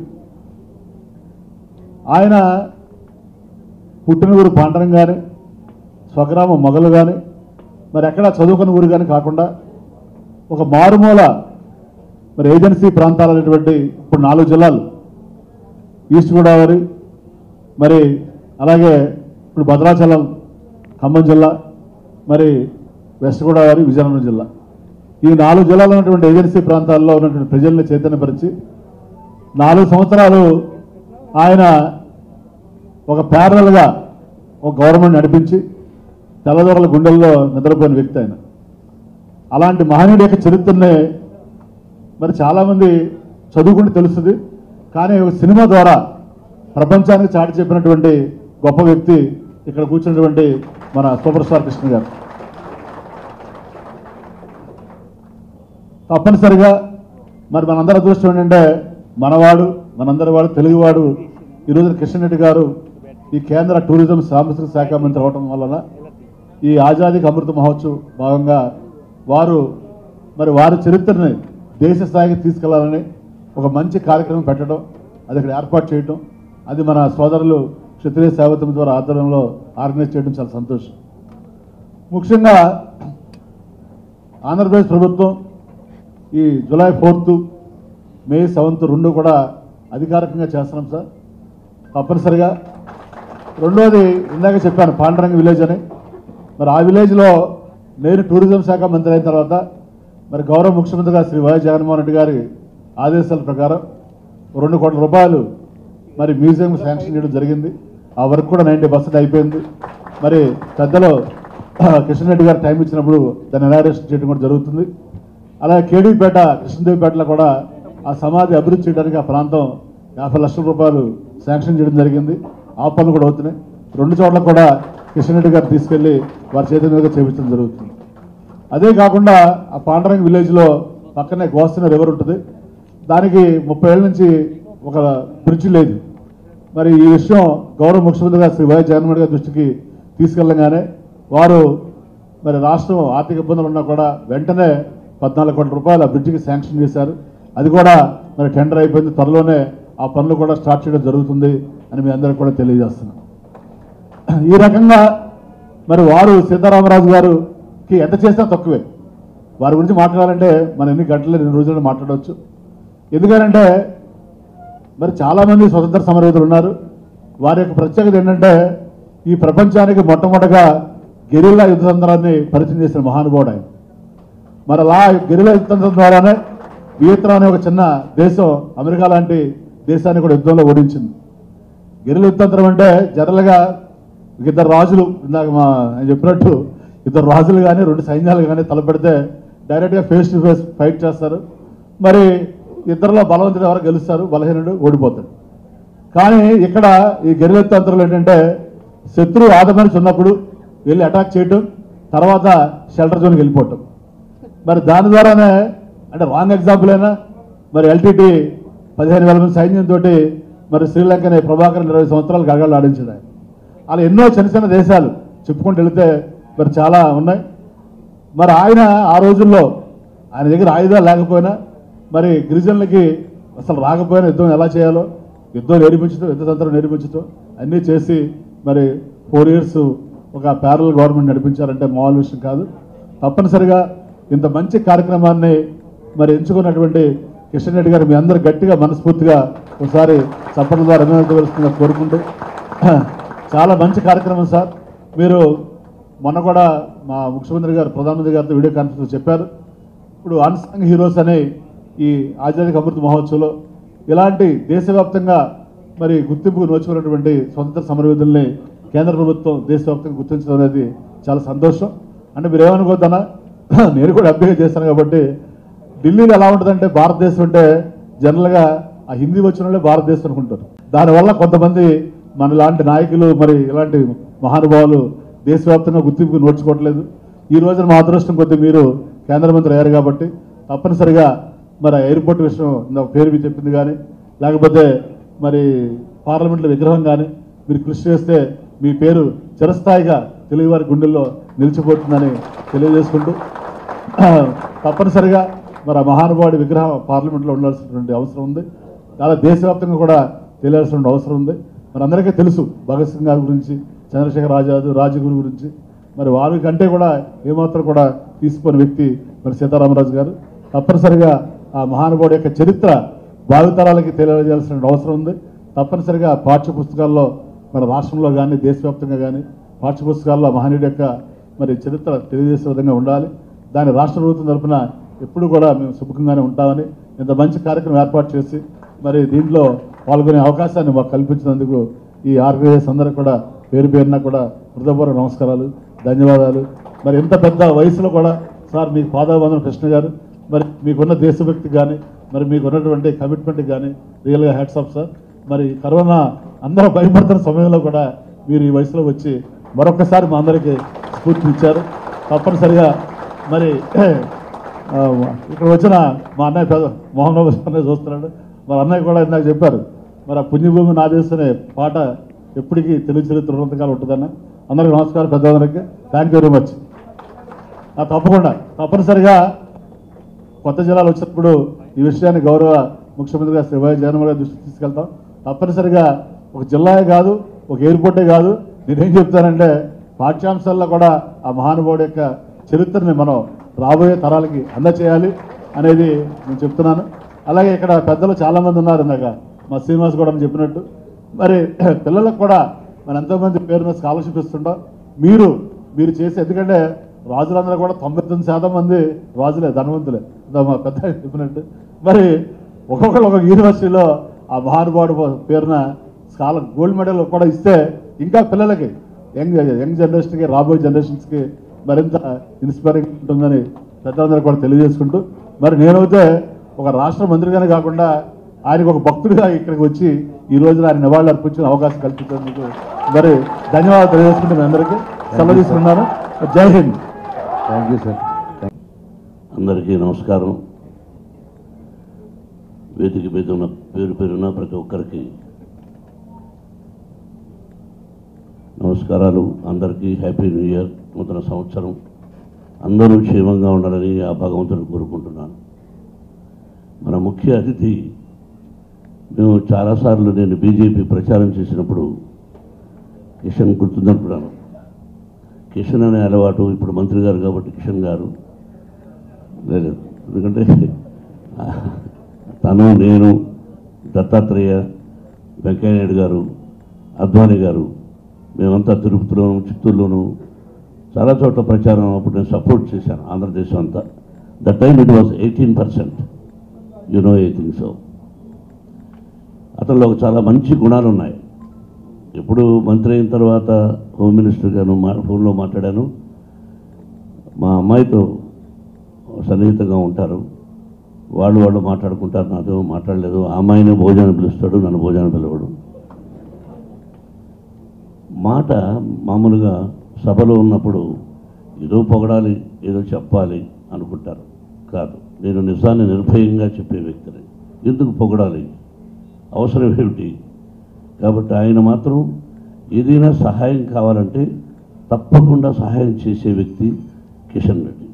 ఆయన పుట్టిన ఊరు పాండరం కానీ స్వగ్రామం మొగలు కానీ మరి ఎక్కడ చదువుకున్న ఊరు కానీ కాకుండా ఒక మారుమూల మరి ఏజెన్సీ ప్రాంతాలు అనేటువంటి ఇప్పుడు నాలుగు జిల్లాలు ఈస్ట్ గోదావరి మరి అలాగే ఇప్పుడు భద్రాచలం ఖమ్మం జిల్లా మరి వెస్ట్ గోదావరి విజయనగరం జిల్లా ఈ నాలుగు జిల్లాలో ఉన్నటువంటి ఏజెన్సీ ప్రాంతాల్లో ఉన్నటువంటి ప్రజల్ని చైతన్యపరిచి నాలుగు సంవత్సరాలు ఆయన ఒక ప్యారల్గా ఒక గవర్నమెంట్ నడిపించి తెల్లదొరల గుండెల్లో నిద్రపోయిన వ్యక్తి ఆయన అలాంటి మహనీయుడి యొక్క చరిత్రని మరి చాలామంది చదువుకుంటే తెలుస్తుంది కానీ ఒక సినిమా ద్వారా ప్రపంచానికి చాటి చెప్పినటువంటి గొప్ప వ్యక్తి ఇక్కడ కూర్చున్నటువంటి మన సూపర్ స్టార్ కృష్ణ గారు తప్పనిసరిగా మరి మనందరి అదృష్టం ఏంటంటే మనవాడు మనందరి వాడు తెలుగువాడు ఈరోజు కిషన్ రెడ్డి గారు ఈ కేంద్ర టూరిజం సాంస్కృతిక శాఖ మంత్రి అవడం వలన ఈ ఆజాదీకి అమృత మహోత్సవ్ భాగంగా వారు మరి వారి చరిత్రని దేశ స్థాయికి తీసుకెళ్లాలని ఒక మంచి కార్యక్రమం పెట్టడం అది ఇక్కడ ఏర్పాటు చేయటం అది మన సోదరులు క్షత్రియ సేవతం ద్వారా ఆధ్వర్యంలో ఆర్గనైజ్ చేయడం చాలా సంతోషం ముఖ్యంగా ఆంధ్రప్రదేశ్ ప్రభుత్వం ఈ జూలై ఫోర్త్ మే సెవెంత్ రెండు కూడా అధికారికంగా చేస్తున్నాం సార్ తప్పనిసరిగా రెండోది ఇందాక చెప్పాను పాండరంగ విలేజ్ అని మరి ఆ విలేజ్లో నేను టూరిజం శాఖ మంత్రి అయిన తర్వాత మరి గౌరవ ముఖ్యమంత్రిగా శ్రీ వైఎస్ జగన్మోహన్ రెడ్డి గారి ఆదేశాల ప్రకారం రెండు కోట్ల రూపాయలు మరి మ్యూజియం శాంక్షన్ చేయడం జరిగింది ఆ వర్క్ కూడా నైంటీ పర్సెంట్ అయిపోయింది మరి పెద్దలు కిషన్ రెడ్డి గారు టైం ఇచ్చినప్పుడు దాన్ని ఇనాగ్రేషన్ చేయడం కూడా జరుగుతుంది అలాగే కేడీపేట కృష్ణదేవిపేటలో కూడా ఆ సమాధి అభివృద్ధి చేయడానికి ఆ ప్రాంతం యాభై లక్షల రూపాయలు శాంక్షన్ చేయడం జరిగింది ఆ పనులు కూడా అవుతున్నాయి రెండు చోట్ల కూడా కిషన్ రెడ్డి గారు తీసుకెళ్లి వారి చేతుల మీదుగా చేపించడం జరుగుతుంది అదే కాకుండా ఆ పాండరంగ్ విలేజ్లో పక్కనే గోస్తున్న రివర్ ఉంటుంది దానికి ముప్పై ఏళ్ళ నుంచి ఒక బ్రిడ్జ్ లేదు మరి ఈ విషయం గౌరవ ముఖ్యమంత్రి గారు శ్రీ వైఎస్ జగన్మోహన్ గారి దృష్టికి తీసుకెళ్ళగానే వారు మరి రాష్ట్రం ఆర్థిక ఇబ్బందులు ఉన్నా కూడా వెంటనే పద్నాలుగు కోట్ల రూపాయలు ఆ బ్రిడ్జికి శాంక్షన్ చేశారు అది కూడా మరి టెండర్ అయిపోయింది త్వరలోనే ఆ పనులు కూడా స్టార్ట్ చేయడం జరుగుతుంది అని మీ అందరికీ కూడా తెలియజేస్తున్నాం ఈ రకంగా మరి వారు సీతారామరాజు గారుకి ఎంత చేసినా తక్కువే వారి గురించి మాట్లాడాలంటే మనం ఎన్ని గంటలు ఎన్ని రోజులు మాట్లాడవచ్చు ఎందుకంటే మరి చాలామంది స్వతంత్ర సమరయోధులు ఉన్నారు వారి యొక్క ప్రత్యేకత ఏంటంటే ఈ ప్రపంచానికి మొట్టమొదటగా గెరిల్లా యుద్ధతంత్రాన్ని పరిచయం చేసిన మహానుభావుడు ఆయన మరి అలా గెరిల్లా యుద్ధతంత్రం ద్వారానే వియత్నాం అనే ఒక చిన్న దేశం అమెరికా లాంటి దేశాన్ని కూడా యుద్ధంలో ఓడించింది గెరిల యుద్ధతంత్రం అంటే జనరల్గా ఇద్దరు రాజులు ఇందాక మా ఆయన చెప్పినట్టు ఇద్దరు రాజులు కానీ రెండు సైన్యాలు కానీ తలపెడితే డైరెక్ట్గా ఫేస్ టు ఫేస్ ఫైట్ చేస్తారు మరి ఇద్దరిలో బలవంతుడు ఎవరు గెలుస్తారు బలహీనుడు ఓడిపోతాడు కానీ ఇక్కడ ఈ గెరిల తంత్రాలు ఏంటంటే శత్రువు ఆదమనిచి ఉన్నప్పుడు వెళ్ళి అటాక్ చేయటం తర్వాత షెల్టర్ జోన్కి వెళ్ళిపోవటం మరి దాని ద్వారానే అంటే రాంగ్ ఎగ్జాంపుల్ అయినా మరి ఎల్టీటీ పదిహేను వేల మంది సైన్యంతో మరి శ్రీలంకని ప్రభాకర్ ఇరవై సంవత్సరాలు గడగడలు ఆడించింది ఆయన అలా ఎన్నో చిన్న చిన్న దేశాలు చెప్పుకుంటూ వెళితే మరి చాలా ఉన్నాయి మరి ఆయన ఆ రోజుల్లో ఆయన దగ్గర ఆయుధాలు లేకపోయినా మరి గిరిజనులకి అసలు రాకపోయినా యుద్ధం ఎలా చేయాలో యుద్ధం నేర్పించడం యుద్ధతంత్రం నేర్పించడం అన్నీ చేసి మరి ఫోర్ ఇయర్స్ ఒక ప్యారల్ గవర్నమెంట్ నడిపించారంటే మామూలు విషయం కాదు తప్పనిసరిగా ఇంత మంచి కార్యక్రమాన్ని మరి ఎంచుకున్నటువంటి కిషన్ రెడ్డి గారు మీ అందరు గట్టిగా మనస్ఫూర్తిగా ఒకసారి చప్పట్ల ద్వారా అభినందించవలసిందిగా కోరుకుంటూ చాలా మంచి కార్యక్రమం సార్ మీరు మొన్న కూడా మా ముఖ్యమంత్రి గారు ప్రధానమంత్రి గారితో వీడియో కాన్ఫరెన్స్ చెప్పారు ఇప్పుడు అన్సంగ్ హీరోస్ అనే ఈ ఆజాదీ అమృత్ మహోత్సవ్లో ఇలాంటి దేశవ్యాప్తంగా మరి గుర్తింపుకు నోచుకున్నటువంటి స్వతంత్ర సమరయోధుల్ని కేంద్ర ప్రభుత్వం దేశవ్యాప్తంగా గుర్తించడం అనేది చాలా సంతోషం అంటే మీరు ఏమనుకోద్దన్నా నేను కూడా అభ్యర్థి చేస్తాను కాబట్టి ఢిల్లీలో ఎలా ఉంటుందంటే భారతదేశం అంటే జనరల్గా ఆ హిందీ వచ్చిన వాళ్ళే భారతదేశం అనుకుంటారు దానివల్ల కొంతమంది మన లాంటి నాయకులు మరి ఇలాంటి మహానుభావులు దేశవ్యాప్తంగా గుర్తింపు నోచుకోవట్లేదు ఈ రోజున మా అదృష్టం కొద్ది మీరు కేంద్ర మంత్రి అయ్యారు కాబట్టి తప్పనిసరిగా మరి ఆ ఎయిర్పోర్ట్ విషయం ఇందాక పేరు మీరు చెప్పింది కానీ లేకపోతే మరి పార్లమెంట్లో విగ్రహం కానీ మీరు కృషి చేస్తే మీ పేరు చిరస్థాయిగా తెలుగువారి గుండెల్లో నిలిచిపోతుందని తెలియజేసుకుంటూ తప్పనిసరిగా మరి ఆ మహానుభావుడి విగ్రహం పార్లమెంట్లో ఉండాల్సినటువంటి అవసరం ఉంది చాలా దేశవ్యాప్తంగా కూడా తెలియాల్సిన అవసరం ఉంది మరి అందరికీ తెలుసు భగత్ సింగ్ గారి గురించి చంద్రశేఖర్ ఆజాద్ రాజగురు గురించి మరి వారి కంటే కూడా ఏమాత్రం కూడా తీసిపోయిన వ్యక్తి మరి సీతారామరాజు గారు తప్పనిసరిగా ఆ మహానుభావుడి యొక్క చరిత్ర భావితరాలకి తెలియజేయాల్సిన అవసరం ఉంది తప్పనిసరిగా పాఠ్య పుస్తకాల్లో మన రాష్ట్రంలో కానీ దేశవ్యాప్తంగా కానీ పాఠ్య పుస్తకాల్లో ఆ మహనీయుడి యొక్క మరి చరిత్ర తెలియజేసే విధంగా ఉండాలి దాని రాష్ట్ర ప్రభుత్వం తరఫున ఎప్పుడు కూడా మేము సుముఖంగానే ఉంటామని ఇంత మంచి కార్యక్రమం ఏర్పాటు చేసి మరి దీంట్లో పాల్గొనే అవకాశాన్ని మాకు కల్పించినందుకు ఈ ఆర్గనైజర్స్ అందరూ కూడా పేరు పేరున కూడా హృదయపూర్వక నమస్కారాలు ధన్యవాదాలు మరి ఇంత పెద్ద వయసులో కూడా సార్ మీకు పాదాబంధన కృష్ణ గారు మరి మీకున్న దేశభక్తి కానీ మరి మీకు ఉన్నటువంటి కమిట్మెంట్ కానీ రియల్గా హ్యాట్స్ ఆఫ్ సార్ మరి కరోనా అందరూ భయపడుతున్న సమయంలో కూడా మీరు ఈ వయసులో వచ్చి మరొకసారి మా అందరికీ స్ఫూర్తినిచ్చారు తప్పనిసరిగా మరి ఆ, ఇక్కడ వచ్చిన మా అన్నయ్య పెద్ద మోహన్ బాబు అన్నయ్య చూస్తున్నాడు మరి అన్నయ్య కూడా ఇందాక చెప్పారు మరి ఆ పుణ్యభూమి నా అనే పాట ఎప్పటికీ తెలుగు చరిత్ర ఉన్నంతకాలం ఉంటుందన్న అందరికీ నమస్కారం పెద్దవారికి థ్యాంక్ యూ వెరీ మచ్ ఆ, తప్పకుండా తప్పనిసరిగా కొత్త జిల్లాలు వచ్చినప్పుడు ఈ విషయాన్ని గౌరవ ముఖ్యమంత్రి గారు శ్రీ వైఎస్ జగన్మోహన్ గారి దృష్టికి తీసుకెళ్తాం తప్పనిసరిగా ఒక జిల్లాయే కాదు ఒక ఎయిర్పోర్టే కాదు నేనేం చెప్తానంటే పాఠ్యాంశాల్లో కూడా ఆ మహానుభావుడి యొక్క చరిత్రని మనం రాబోయే తరాలకి అందచేయాలి అనేది నేను చెప్తున్నాను అలాగే ఇక్కడ పెద్దలు చాలామంది ఉన్నారు ఇందాక మా శ్రీనివాస్ కూడా చెప్పినట్టు మరి పిల్లలకు కూడా మన ఎంతోమంది పేరు మీద స్కాలర్షిప్ ఇస్తుంటాం మీరు మీరు చేసి ఎందుకంటే రాజులందరూ కూడా తొంభై తొమ్మిది శాతం మంది రాజులే ధనవంతులే ఇందా మా పెద్ద ఆయన చెప్పినట్టు మరి ఒక్కొక్కరు ఒక్కొక్క యూనివర్సిటీలో ఆ మహానుభావుడు పేరున స్కాలర్ గోల్డ్ మెడల్ కూడా ఇస్తే ఇంకా పిల్లలకి యంగ్ యంగ్ జనరేషన్కి రాబోయే జనరేషన్స్కి మరింత ఇన్స్పైరింగ్ ఉంటుందని పెద్దలందరూ కూడా తెలియజేసుకుంటూ మరి నేనైతే ఒక రాష్ట్ర మంత్రిగానే కాకుండా ఆయనకు ఒక భక్తుడిగా ఇక్కడికి వచ్చి ఈ రోజున ఆయన నివాళులు అర్పించిన అవకాశం కల్పించేందుకు మరి ధన్యవాదాలు తెలియజేసుకుంటూ మీ అందరికీ సెలవు తీసుకున్నాను జై హింద్ థ్యాంక్ యూ సార్ అందరికీ నమస్కారం వేదిక మీద ఉన్న పేరు పేరున ప్రతి ఒక్కరికి నమస్కారాలు అందరికీ హ్యాపీ న్యూ ఇయర్ నూతన సంవత్సరం అందరూ క్షేమంగా ఉండాలని ఆ భగవంతుని కోరుకుంటున్నాను మన ముఖ్య అతిథి మేము చాలాసార్లు నేను బీజేపీ ప్రచారం చేసినప్పుడు కిషన్ గుర్తుందనుకున్నాను కిషన్ అనే అలవాటు ఇప్పుడు మంత్రి గారు కాబట్టి కిషన్ గారు లేదు ఎందుకంటే ఆ, తను నేను దత్తాత్రేయ వెంకయ్య నాయుడు గారు అద్వానీ గారు మేమంతా తిరుపతిలోను చిత్తూరులోను చాలా చోట్ల ప్రచారం అప్పుడు నేను సపోర్ట్ చేశాను ఆంధ్రదేశం అంతా that time it was eighteen percent you know I think so అతనిలో చాలా మంచి గుణాలు ఉన్నాయి ఎప్పుడు మంత్రి అయిన తర్వాత హోమ్ మినిస్టర్ గాను మా ఫోన్లో మాట్లాడాను మా అమ్మాయితో సన్నిహితంగా ఉంటారు వాళ్ళు వాళ్ళు మాట్లాడుకుంటారు నాతో మాట్లాడలేదు ఆ అమ్మాయిని భోజనం పిలుస్తాడు నన్ను భోజనం పిలవడు మాట మామూలుగా సభలో ఉన్నప్పుడు ఏదో పొగడాలి ఏదో చెప్పాలి అనుకుంటారు కాదు నేను నిజాన్ని నిర్భయంగా చెప్పే వ్యక్తిని ఎందుకు పొగడాలి అవసరం ఏమిటి కాబట్టి ఆయన మాత్రం ఏదైనా సహాయం కావాలంటే తప్పకుండా సహాయం చేసే వ్యక్తి కిషన్ రెడ్డి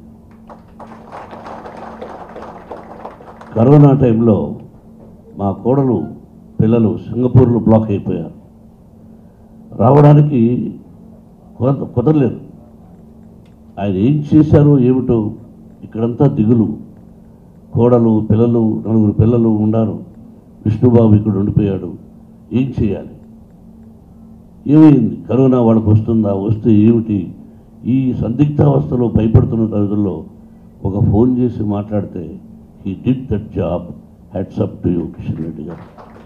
కరోనా టైంలో మా కోడలు పిల్లలు సింగపూర్లో బ్లాక్ అయిపోయారు రావడానికి కుదర కుదరలేదు ఆయన ఏం చేశారో ఏమిటో ఇక్కడంతా దిగులు కోడలు పిల్లలు నలుగురు పిల్లలు ఉన్నారు విష్ణుబాబు ఇక్కడ ఉండిపోయాడు ఏం చేయాలి ఏమైంది కరోనా వాళ్ళకు వస్తుందా వస్తే ఏమిటి ఈ సందిగ్ధావస్థలో భయపడుతున్న రోజుల్లో ఒక ఫోన్ చేసి మాట్లాడితే he did that job hats up to you Kishan Reddy garu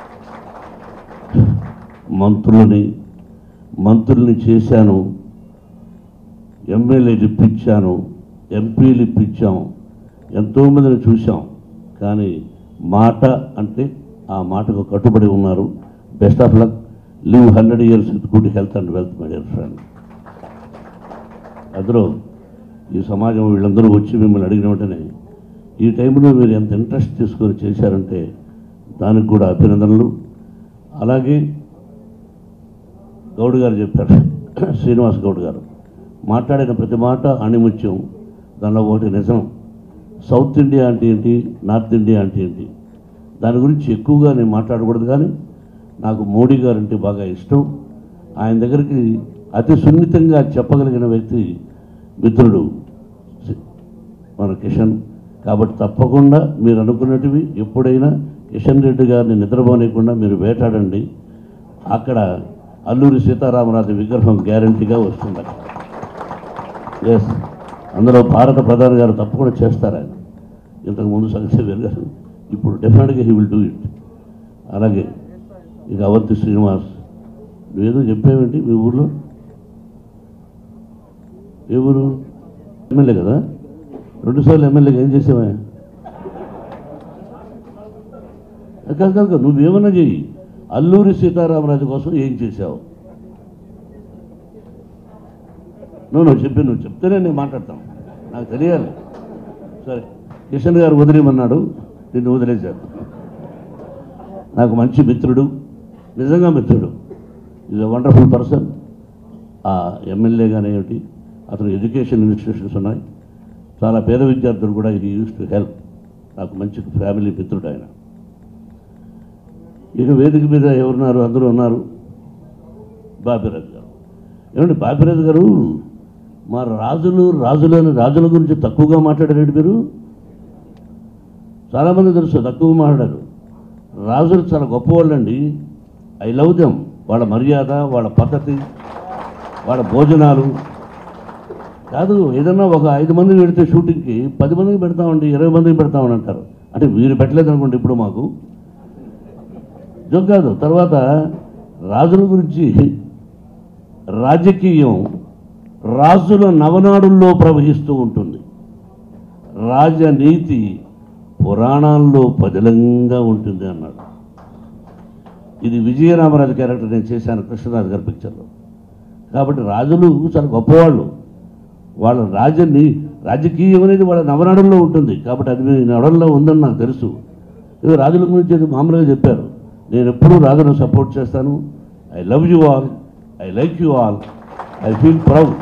మంత్రులని మంత్రుల్ని చేశాను ఎమ్మెల్యేలు ఇప్పించాను ఎంపీలు ఇప్పించాం ఎంతోమందిని చూసాం కానీ మాట అంటే ఆ మాటకు కట్టుబడి ఉన్నారు best of luck live hundred years with good health and wealth my dear friend అందులో ఈ సమాజం వీళ్ళందరూ వచ్చి మిమ్మల్ని అడిగిన వెంటనే ఈ టైంలో మీరు ఎంత ఇంట్రెస్ట్ తీసుకొని చేశారంటే దానికి కూడా అభినందనలు అలాగే గౌడ్ గారు చెప్పారు శ్రీనివాస్ గౌడ్ గారు మాట్లాడిన ప్రతి మాట అణిముత్యం దానిలో ఒకటి నిజం సౌత్ ఇండియా అంటే ఏంటి నార్త్ ఇండియా అంటే ఏంటి దాని గురించి ఎక్కువగా నేను మాట్లాడకూడదు కానీ నాకు మోడీ గారు అంటే బాగా ఇష్టం ఆయన దగ్గరికి అతి సున్నితంగా చెప్పగలిగిన వ్యక్తి మిత్రుడు సి- మన కిషన్ కాబట్టి తప్పకుండా మీరు అనుకున్నటివి ఎప్పుడైనా కిషన్ రెడ్డి గారిని నిద్రపోనీయకుండా మీరు వేటాడండి అక్కడ అల్లూరి సీతారామరాజు విగ్రహం గ్యారంటీగా వస్తుంది అక్కడ ఎస్ అందులో భారత ప్రధాని గారు తప్పకుండా చేస్తారు ఆయన ఇంతకు ముందు సంగతి వేరు గారు ఇప్పుడు డెఫినెట్గా హీ విల్ డూ ఇట్ అలాగే ఇక అవంతి శ్రీనివాస్ నువ్వేదో చెప్పావేంటి మీ ఊర్లో ఏ ఊరు ఎమ్మెల్యే కదా రెండుసార్లు ఎమ్మెల్యేగా ఏం చేసావా కాదు కాదు కాదు నువ్వేమన్నా చెయ్యి అల్లూరి సీతారామరాజు కోసం ఏం చేశావు నువ్వు నువ్వు చెప్పి నువ్వు చెప్తేనే నేను మాట్లాడతాను నాకు తెలియాలి సరే కిషన్ గారు వదిలేమన్నాడు నిన్ను వదిలేశారు నాకు మంచి మిత్రుడు నిజంగా మిత్రుడు ఈజ్ అ వండర్ఫుల్ పర్సన్ ఆ ఎమ్మెల్యే కానీ ఏమిటి అతను ఎడ్యుకేషన్ ఇన్స్టిట్యూషన్స్ ఉన్నాయి చాలా పేద విద్యార్థులు కూడా ఇది యూస్ టు హెల్ప్ నాకు మంచి ఫ్యామిలీ మిత్రుడు ఆయన ఇక వేదిక మీద ఎవరున్నారు అందరూ ఉన్నారు బాపిరాజు గారు ఏమండి బాపిరాజు గారు మా రాజులు రాజులని రాజుల గురించి తక్కువగా మాట్లాడారు మీరు చాలామంది తెలుసు తక్కువ మాట్లాడారు రాజులు చాలా గొప్పవాళ్ళండి ఐ లవ్ దెమ్ వాళ్ళ మర్యాద వాళ్ళ పద్ధతి వాళ్ళ భోజనాలు కాదు ఏదన్నా ఒక ఐదు మంది పెడితే షూటింగ్కి పది మందికి పెడతామండి ఇరవై మందికి పెడతామని అంటారు అంటే మీరు పెట్టలేదు అనుకోండి ఇప్పుడు మాకు జోక్ కాదు తర్వాత రాజుల గురించి రాజకీయం రాజుల నవనాడుల్లో ప్రవహిస్తూ ఉంటుంది రాజనీతి పురాణాల్లో పదిలంగా ఉంటుంది అన్నాడు ఇది విజయరామరాజు క్యారెక్టర్ నేను చేశాను కృష్ణరాజు గారి పిక్చర్లో కాబట్టి రాజులు చాలా గొప్పవాళ్ళు వాళ్ళ రాజని రాజకీయం అనేది వాళ్ళ నవనాడుల్లో ఉంటుంది కాబట్టి అది మీ నడల్లో ఉందని నాకు తెలుసు ఇది రాజుల గురించి అది మామూలుగా చెప్పారు నేను ఎప్పుడూ రాజును సపోర్ట్ చేస్తాను I love you all I like you all I feel proud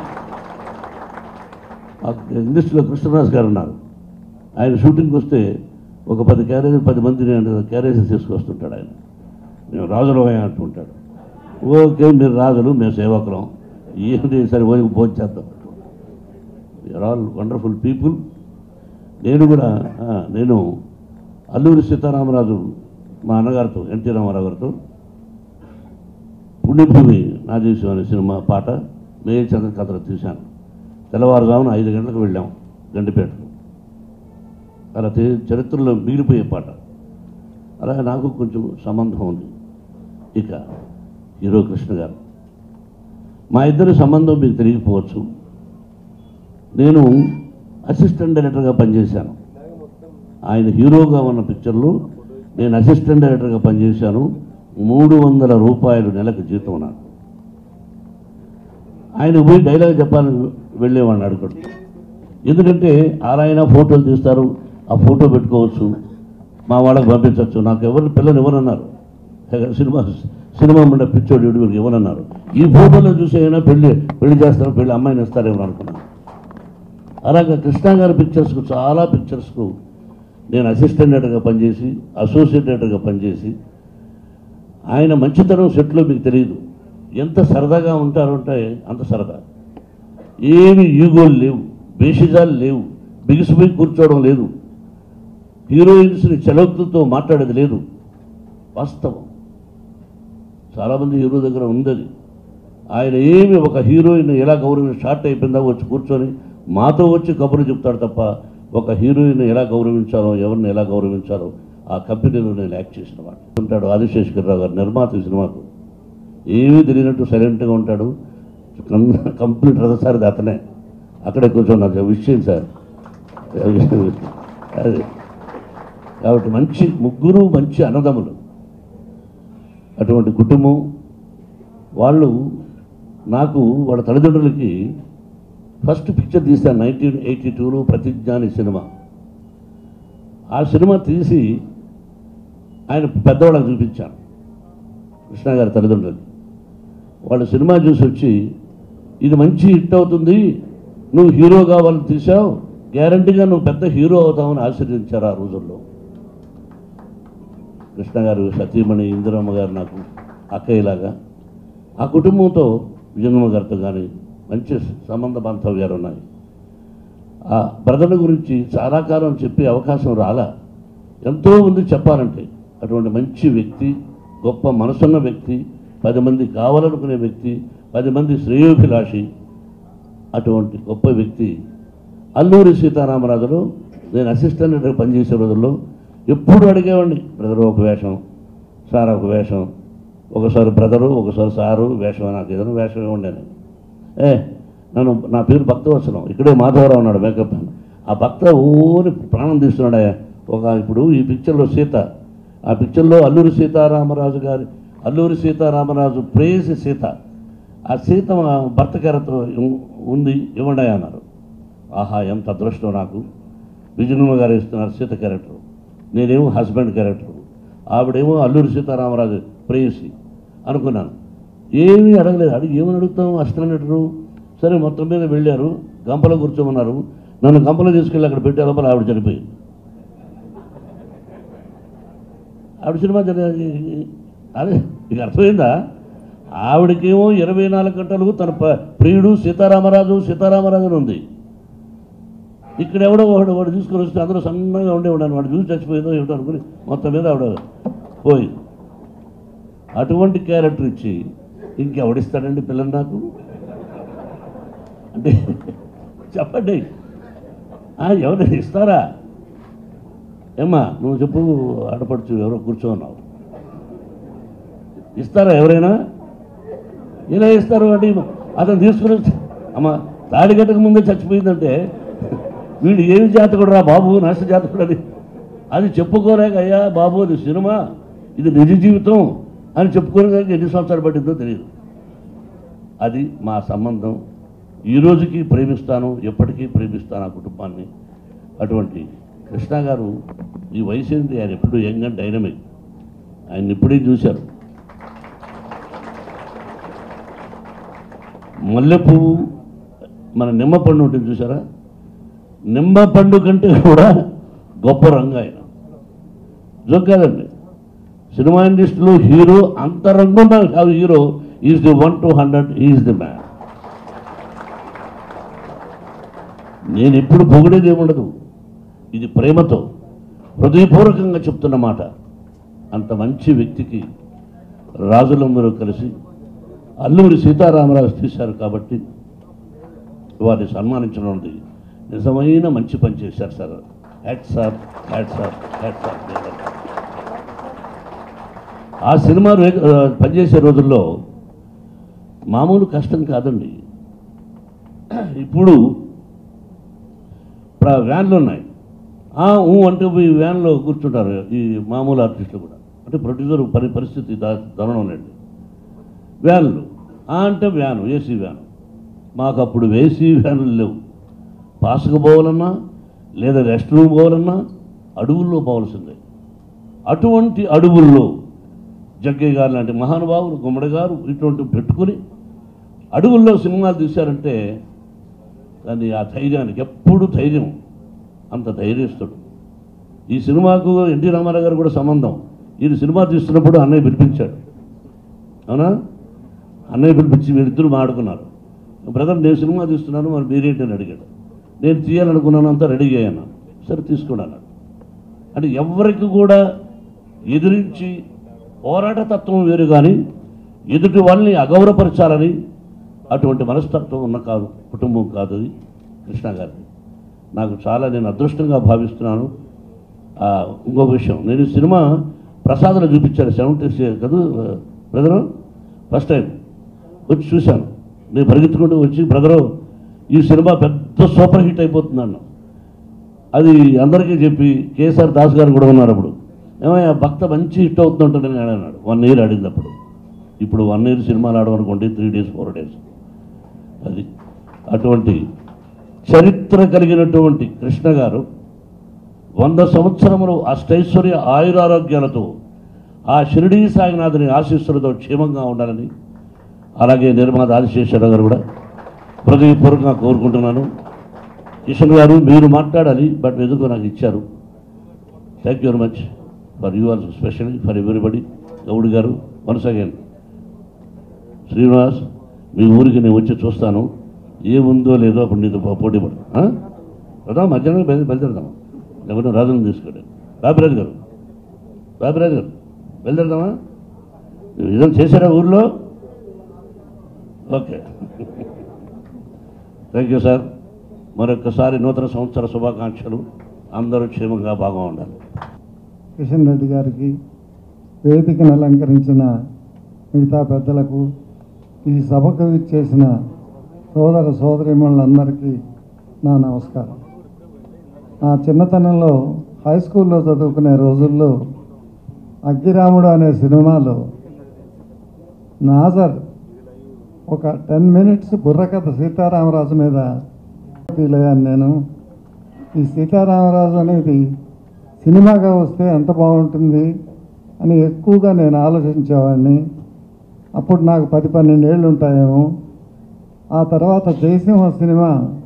ఇండస్ట్రీలో కృష్ణరాజు గారు ఉన్నారు ఆయన షూటింగ్కి వస్తే ఒక పది క్యారేజ్ పది మంది క్యారేజెస్ తీసుకొస్తుంటాడు ఆయన మేము రాజులమయ్య అంటుంటాడు ఓకే మీరు రాజులు మేము సేవకులం ఏంటి సరే పోయి భోజనం చేద్దాం ఆర్ ఆల్ వండర్ఫుల్ పీపుల్ నేను కూడా ఆ, నేను అల్లూరి సీతారామరాజు మా అన్నగారితో ఎన్టీ రామారావు గారితో పుణ్యభూమి నా దేశం అనే సినిమా పాట మేయ చంద్ర కథలు తీశాను తెల్లవారుజామున ఐదు గంటలకు వెళ్ళాం గండిపేటకు అలా తే- చరిత్రలో మిగిలిపోయే పాట అలాగే నాకు కొంచెం సంబంధం ఉంది ఇక హీరో కృష్ణ గారు మా ఇద్దరి సంబంధం మీకు తెలియకపోవచ్చు నేను అసిస్టెంట్ డైరెక్టర్గా పనిచేశాను ఆయన హీరోగా ఉన్న పిక్చర్లో నేను అసిస్టెంట్ డైరెక్టర్గా పనిచేశాను మూడు వందల రూపాయలు నెలకు జీతం నాకు ఆయన పోయి డైలాగ్ చెప్పాలని వెళ్ళేవాడిని అడుగుడు ఎందుకంటే ఆరాయన ఫోటోలు తీస్తారు ఆ ఫోటో పెట్టుకోవచ్చు మా వాళ్ళకి పంపించవచ్చు నాకు ఎవరు పిల్లలు ఎవరన్నారు సినిమా సినిమా ఉండే పిచ్చోడు వీడికి ఎవరన్నారు ఈ ఫోటోలో చూసి అయినా పెళ్లి పెళ్లి చేస్తారు పెళ్లి అమ్మాయిని ఇస్తారేమో అనుకున్నాను అలాగే కృష్ణ గారి పిక్చర్స్కు చాలా పిక్చర్స్కు నేను అసిస్టెంట్ డైరెక్టర్గా పనిచేసి అసోసియేట్ డైరెక్టర్గా పనిచేసి ఆయన మంచితనం సెట్లో మీకు తెలియదు ఎంత సరదాగా ఉంటారంటే అంత సరదా ఏమి ఈగోలు లేవు బేషిజాలు లేవు బిగిసిపోయి కూర్చోవడం లేదు హీరోయిన్స్ని చలోక్తులతో మాట్లాడేది లేదు వాస్తవం చాలామంది హీరో దగ్గర ఉందది ఆయన ఏమి ఒక హీరోయిన్ ఎలా గౌరవం స్టార్ట్ అయిపోయిందా వచ్చి కూర్చొని మాతో వచ్చి కబుర్లు చెప్తాడు తప్ప ఒక హీరోయిన్ ఎలా గౌరవించాలో ఎవరిని ఎలా గౌరవించాలో ఆ కంపెనీలో నేను యాక్ట్ చేసిన వాడు ఉంటాడు ఆదిశేషకర్రావు గారు నిర్మాత ఈ సినిమాకు ఏమీ తెలియనట్టు సైలెంట్గా ఉంటాడు కం- కంప్లీట్ రథసారిది అతనే అక్కడే కూర్చున్నారు విషయం సార్ అదే కాబట్టి మంచి ముగ్గురు మంచి అన్నదమ్ములు అటువంటి కుటుంబం వాళ్ళు నాకు వాళ్ళ తల్లిదండ్రులకి ఫస్ట్ పిక్చర్ తీశాను నైన్టీన్ ఎయిటీ టూలో ప్రతిజ్ఞ అనే సినిమా ఆ సినిమా తీసి ఆయన పెద్దవాళ్ళకి చూపించాను కృష్ణ గారి తల్లిదండ్రులకి వాళ్ళు సినిమా చూసి వచ్చి ఇది మంచి హిట్ అవుతుంది నువ్వు హీరో కావాలని తీసావు గ్యారంటీగా నువ్వు పెద్ద హీరో అవుతావని ఆశీర్వదించారు ఆ రోజుల్లో కృష్ణ గారు సతీమణి ఇందిరమ్మ గారు నాకు అక్కయ్యలాగా ఆ కుటుంబంతో విజయమ్మ గారితో కానీ మంచి సంబంధ బాంధవ్యాలు ఉన్నాయి ఆ బ్రదర్ల గురించి చాలా కాలం చెప్పే అవకాశం రాలా ఎంతో ఉంది చెప్పాలంటే అటువంటి మంచి వ్యక్తి గొప్ప మనసున్న వ్యక్తి పది మంది కావాలనుకునే వ్యక్తి పది మంది శ్రేయోభిలాషి అటువంటి గొప్ప వ్యక్తి అల్లూరి సీతారామరాజులో నేను అసిస్టెంట్ పనిచేసే రోజుల్లో ఎప్పుడు అడిగేవాడిని బ్రదర్ ఒక వేషం సార్ ఒక వేషం ఒకసారి బ్రదరు ఒకసారి సారు వేషం నాకు ఏదైనా వేషం ఇవ్వండి అని ఏ నన్ను నా పేరు భక్తవత్సలం ఇక్కడే మాధవరావు ఉన్నాడు మేకప్ మ్యాన్ ఆ భక్త ఓని ప్రాణం తీస్తున్నాడు ఆయన. ఒక ఇప్పుడు ఈ పిక్చర్లో సీత ఆ పిక్చర్లో అల్లూరి సీతారామరాజు గారి అల్లూరి సీతారామరాజు ప్రేయసి సీత ఆ సీత మా భర్త క్యారెక్టర్ ఉంది ఇవ్వండి అన్నారు ఆహా ఎంత అదృష్టం నాకు విజయనగరం గారు ఇస్తున్నారు సీత క్యారెక్టర్ నేనేమో హస్బెండ్ క్యారెక్టర్ ఆవిడేమో అల్లూరి సీతారామరాజు ప్రేయసి అనుకున్నాను ఏమీ అడగలేదు అడిగి ఏమని అడుగుతాం అష్టనటుడు సరే మొత్తం మీద వెళ్ళారు గంపలో కూర్చోమన్నారు నన్ను గంపలో తీసుకెళ్ళి అక్కడ పెట్టే లోపల ఆవిడ చనిపోయింది ఆవిడ సినిమా చని- అదే మీకు అర్థమైందా ఆవిడకేమో ఇరవై నాలుగు గంటలు తన ప- ప్రియుడు సీతారామరాజు సీతారామరాజు అని ఉంది ఇక్కడ ఎవడో వాడు వాడు తీసుకొని వస్తే అందరూ సన్నగా ఉండే ఉన్నాను వాడు చూసి చచ్చిపోయిందో ఏమిటో అనుకుని మొత్తం మీద ఆవిడ పోయింది అటువంటి క్యారెక్టర్ ఇచ్చి ఇంకెవడిస్తాడండి పిల్లలు నాకు అంటే చెప్పండి ఆ, ఎవరైనా ఇస్తారా ఏమ్మా నువ్వు చెప్పు ఆడపడుచు ఎవరో కూర్చోన్నావు ఇస్తారా ఎవరైనా ఇలా ఇస్తారు అంటే అతను తీసుకుని వచ్చి- అమ్మ తాడి కట్టక ముందే చచ్చిపోయిందంటే వీడు ఏమి జాతకుడు రా బాబు నష్ట జాతకుడు అని అది చెప్పుకోలేక అయ్యా బాబు అది సినిమా ఇది నిజ జీవితం అని చెప్పుకోలేక ఎన్ని సంవత్సరాలు పట్టిందో తెలియదు అది మా సంబంధం ఈ రోజుకి ప్రేమిస్తాను ఎప్పటికీ ప్రేమిస్తాను ఆ కుటుంబాన్ని అటువంటి కృష్ణ గారు ఈ వయసు ఏంటి ఆయన ఎప్పుడు యంగ్ అండ్ డైనమిక్ ఆయన ఇప్పుడే చూశారు మల్లెపువ్వు మన నిమ్మ పండు ఉంటుంది చూసారా నిమ్మ పండు కంటే కూడా గొప్ప రంగు ఆయన జోక్ కాదండి సినిమా ఇండస్ట్రీలో హీరో అంత రంగు ఉన్న కాదు hero is the one to hundred is the man నేను ఎప్పుడు పొగిడేది ఏముండదు ఇది ప్రేమతో హృదయపూర్వకంగా చెప్తున్న మాట అంత మంచి వ్యక్తికి రాజులందరూ కలిసి అల్లూరి సీతారామరాజు తీశారు కాబట్టి వారిని సన్మానించడం అనేది నిజమైన మంచి పని చేశారు sir hat sir hat sir hat sir ఆ సినిమా రే- ఆ, పనిచేసే రోజుల్లో మామూలు కష్టం కాదండి ఇప్పుడు ప్ర- వ్యాన్లు ఉన్నాయి ఆ, ఊ అంటే ఈ వ్యాన్లో కూర్చుంటారు ఈ మామూలు ఆర్టిస్టులు కూడా అంటే ప్రొడ్యూసర్ పరి పరిస్థితి దా దారుణం లేండి వ్యాన్లు ఆ అంటే వ్యాను ఏసీ వ్యాను మాకు అప్పుడు ఏసీ వ్యాన్లు లేవు పాసుకు పోవాలన్నా లేదా రెస్ట్ రూమ్ పోవాలన్నా అడవుల్లో పోవాల్సిందే అటువంటి అడవుల్లో జగ్గయ్య గారు లాంటి మహానుభావులు గుమ్మడి గారు ఇటువంటి పెట్టుకుని అడవుల్లో సినిమాలు తీశారంటే దాన్ని ఆ ధైర్యానికి ఎప్పుడు ధైర్యం అంత ధైర్యస్తుడు ఈ సినిమాకు ఎన్టీ రామారావు గారు కూడా సంబంధం ఈయన సినిమా తీస్తున్నప్పుడు అన్నయ్య పిలిపించాడు అవునా అన్నయ్య పిలిపించి వీళ్ళిద్దరూ మాడుకున్నారు బ్రదర్ నేను సినిమా తీస్తున్నాను మరి మీరేంటి అని అడిగాడు నేను తీయాలనుకున్నాను అంతా రెడీ అయ్యాను సరే తీసుకోండి అన్నాడు అంటే ఎవరికి కూడా ఎదిరించి పోరాట తత్వం వేరు కానీ ఎదుటి వాళ్ళని అగౌరవపరచాలని అటువంటి మనస్తత్వం ఉన్న కాదు కుటుంబం కాదు అది కృష్ణ గారిది నాకు చాలా నేను అదృష్టంగా భావిస్తున్నాను ఆ, ఇంకొక విషయం నేను ఈ సినిమా ప్రసాద్లో చూపించాను సెవెంటీ కదా బ్రదరు ఫస్ట్ టైం వచ్చి చూశాను నేను పరిగెత్తుకుంటూ వచ్చి బ్రదరు ఈ సినిమా పెద్ద సూపర్ హిట్ అయిపోతుందన్న అది అందరికీ చెప్పి కేసీఆర్ దాస్ గారు కూడా ఉన్నారు అప్పుడు ఏమయ్యా భక్త మంచి హిట్ అవుతుంటుందని ఆయన అన్నాడు వన్ ఇయర్ ఆడింది అప్పుడు ఇప్పుడు వన్ ఇయర్ సినిమాలు ఆడమనుకోండి త్రీ డేస్ ఫోర్ డేస్ అది అటువంటి చరిత్ర కలిగినటువంటి కృష్ణ గారు వంద సంవత్సరములు అష్టైశ్వర్య ఆయురారోగ్యాలతో ఆ షిరిడీ సాయినాథుని ఆశీస్సులతో క్షేమంగా ఉండాలని అలాగే నిర్మాత ఆదిశేశ్వరరావు గారు కూడా హృదయపూర్వకంగా కోరుకుంటున్నాను కిషన్ గారు మీరు మాట్లాడాలి బట్ ఎందుకో నాకు ఇచ్చారు thank you very much for you also specially for everybody Goud garu once again Srinivas మీ ఊరికి నేను వచ్చి చూస్తాను ఏముందో లేదో అప్పుడు నీతో పో- పోటీ పడు కదా మధ్యాహ్నం బయలు బయలుదేరదాం లేకపోతే రాజుని తీసుకోండి బాబిరాజు గారు బాబిరాజు గారు బయలుదేరదామా ఇదని చేశారా ఊర్లో ఓకే థ్యాంక్ యూ సార్ మరొకసారి నూతన సంవత్సర శుభాకాంక్షలు అందరూ క్షేమంగా బాగా ఉండాలి కిషన్ రెడ్డి గారికి వేదికను అలంకరించిన మిగతా పెద్దలకు ఈ సభకు ఇచ్చేసిన సోదర సోదరిమణులందరికీ నా నమస్కారం నా చిన్నతనంలో హై స్కూల్లో చదువుకునే రోజుల్లో అగ్గిరాముడు అనే సినిమాలో నాజర్ ఒక టెన్ మినిట్స్ బుర్రకథ సీతారామరాజు మీద ఫీల్ అయ్యాను నేను ఈ సీతారామరాజు అనేది సినిమాగా వస్తే ఎంత బాగుంటుంది అని ఎక్కువగా నేను ఆలోచించేవాడిని అప్పుడు నాకు పది పన్నెండు ఏళ్ళు ఉంటాయేమో ఆ తర్వాత జయసింహ సినిమా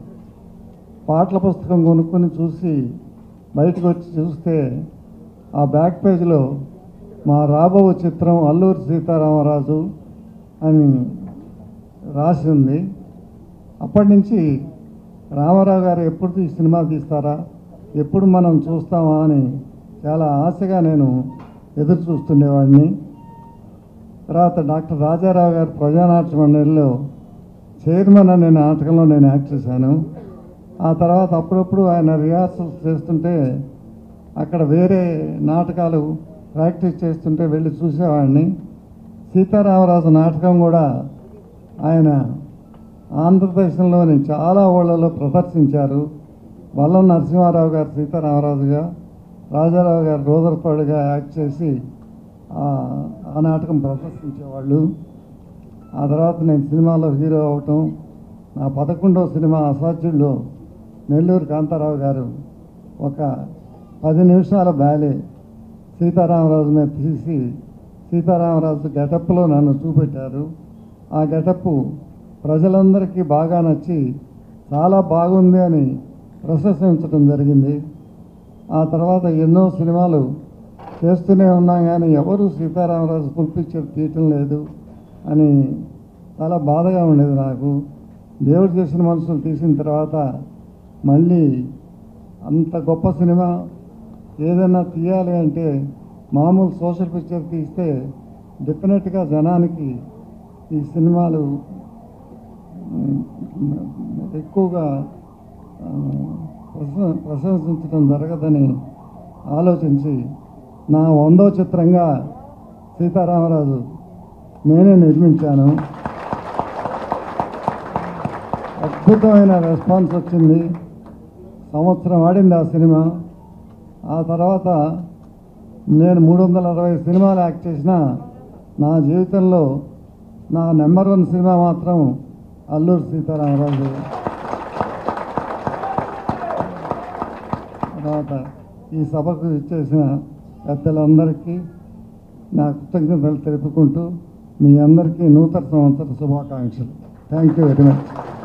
పాటల పుస్తకం కొనుక్కొని చూసి బయటకు వచ్చి చూస్తే ఆ బ్యాక్ పేజ్లో మా రాబో చిత్రం అల్లూరి సీతారామరాజు అని రాసి ఉంది అప్పటి నుంచి రామారావు గారు ఎప్పుడు ఈ సినిమా తీస్తారా ఎప్పుడు మనం చూస్తామా అని చాలా ఆశగా నేను ఎదురు చూస్తుండేవాడిని తర్వాత డాక్టర్ రాజారావు గారు ప్రజానాట్య మండలిలో చైర్మన్ అనే నాటకంలో నేను యాక్ట్ చేశాను ఆ తర్వాత అప్పుడప్పుడు ఆయన రిహార్సల్స్ చేస్తుంటే అక్కడ వేరే నాటకాలు ప్రాక్టీస్ చేస్తుంటే వెళ్ళి చూసేవాడిని సీతారామరాజు నాటకం కూడా ఆయన ఆంధ్రదేశంలోని చాలా ఊళ్ళలో ప్రదర్శించారు వల్లం నరసింహారావు గారు సీతారామరాజుగా రాజారావు గారు రోదరపాడుగా యాక్ట్ చేసి ఆ- ఆ నాటకం ప్రదర్శించేవాళ్ళు ఆ తర్వాత నేను సినిమాలో హీరో అవటం నా పదకొండవ సినిమా అసాధ్యుల్లో నెల్లూరు కాంతారావు గారు ఒక పది నిమిషాల బ్యాలే సీతారామరాజు మీద తీసి సీతారామరాజు గెటప్లో నన్ను చూపెట్టారు ఆ గెటప్ ప్రజలందరికీ బాగా నచ్చి చాలా బాగుంది అని ప్రశంసించడం జరిగింది ఆ తర్వాత ఎన్నో సినిమాలు చేస్తూనే ఉన్నాం కానీ ఎవరు సీతారామరాజు ఫుల్ పిక్చర్ తీయటం లేదు అని చాలా బాధగా ఉండేది నాకు దేవుడు చేసిన మనుషులు తీసిన తర్వాత మళ్ళీ అంత గొప్ప సినిమా ఏదైనా తీయాలి అంటే మామూలు సోషల్ పిక్చర్ తీస్తే డెఫినెట్గా జనానికి ఈ సినిమాలు ఉమ్, ఎక్కువగా ఆ, ప్రశ- ప్రశంసించడం జరగదని ఆలోచించి నా వందో చిత్రంగా సీతారామరాజు నేనే నిర్మించాను అద్భుతమైన రెస్పాన్స్ వచ్చింది సంవత్సరం ఆడింది ఆ సినిమా ఆ తర్వాత నేను మూడు వందల అరవై సినిమాలు యాక్ట్ చేసిన నా జీవితంలో నా నెంబర్ వన్ సినిమా మాత్రం అల్లూరి సీతారామరాజు తర్వాత ఈ సభకు ఇచ్చేసిన పెద్దలందరికీ నా కృతజ్ఞతలు తెలుపుకుంటూ మీ అందరికీ నూతన సంవత్సర శుభాకాంక్షలు థ్యాంక్ యూ వెరీ మచ్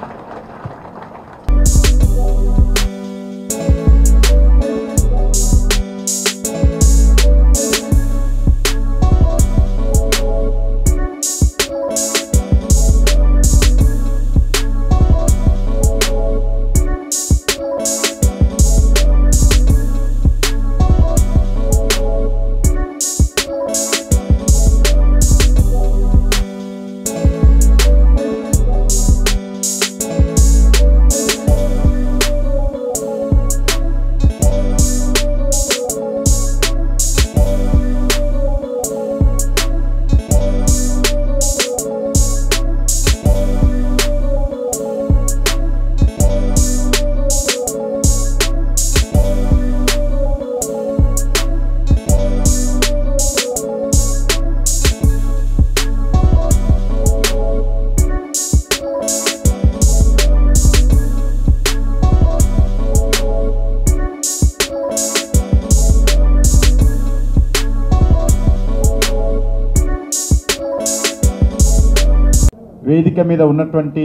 వేదిక మీద ఉన్నటువంటి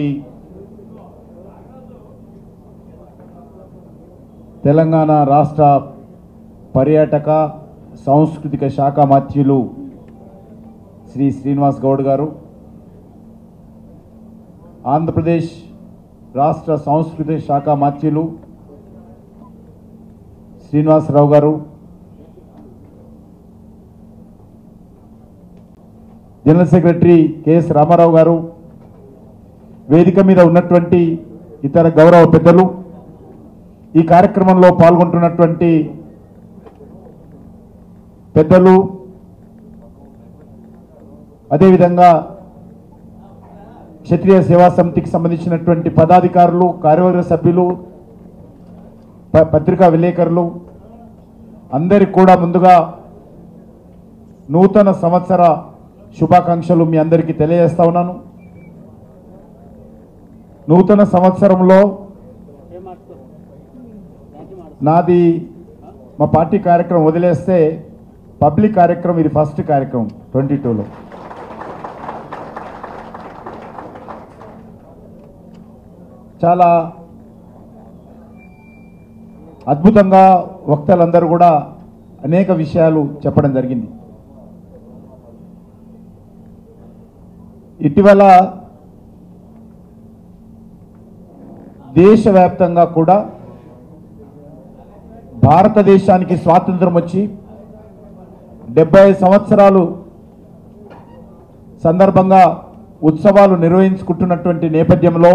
తెలంగాణ రాష్ట్ర పర్యాటక సాంస్కృతిక శాఖ మాత్యులు శ్రీ శ్రీనివాస్ గౌడ్ గారు ఆంధ్రప్రదేశ్ రాష్ట్ర సాంస్కృతిక శాఖ మాత్యులు శ్రీనివాసరావు గారు జనరల్ సెక్రటరీ కెఎస్ రామారావు గారు వేదిక మీద ఉన్నటువంటి ఇతర గౌరవ పెద్దలు ఈ కార్యక్రమంలో పాల్గొంటున్నటువంటి పెద్దలు అదేవిధంగా క్షత్రియ సేవా సమితికి సంబంధించినటువంటి పదాధికారులు కార్యవర్గ సభ్యులు ప- పత్రికా విలేకరులు అందరికి కూడా ముందుగా నూతన సంవత్సర శుభాకాంక్షలు మీ అందరికీ తెలియజేస్తా ఉన్నాను నూతన సంవత్సరంలో నాది మా పార్టీ కార్యక్రమం వదిలేస్తే పబ్లిక్ కార్యక్రమం ఇది ఫస్ట్ కార్యక్రమం ట్వంటీ టూలో చాలా అద్భుతంగా వక్తలందరూ కూడా అనేక విషయాలు చెప్పడం జరిగింది ఇటీవల దేశవ్యాప్తంగా కూడా భారతదేశానికి స్వాతంత్రం వచ్చి డెబ్బై సంవత్సరాలు సందర్భంగా ఉత్సవాలు నిర్వహించుకుంటున్నటువంటి నేపథ్యంలో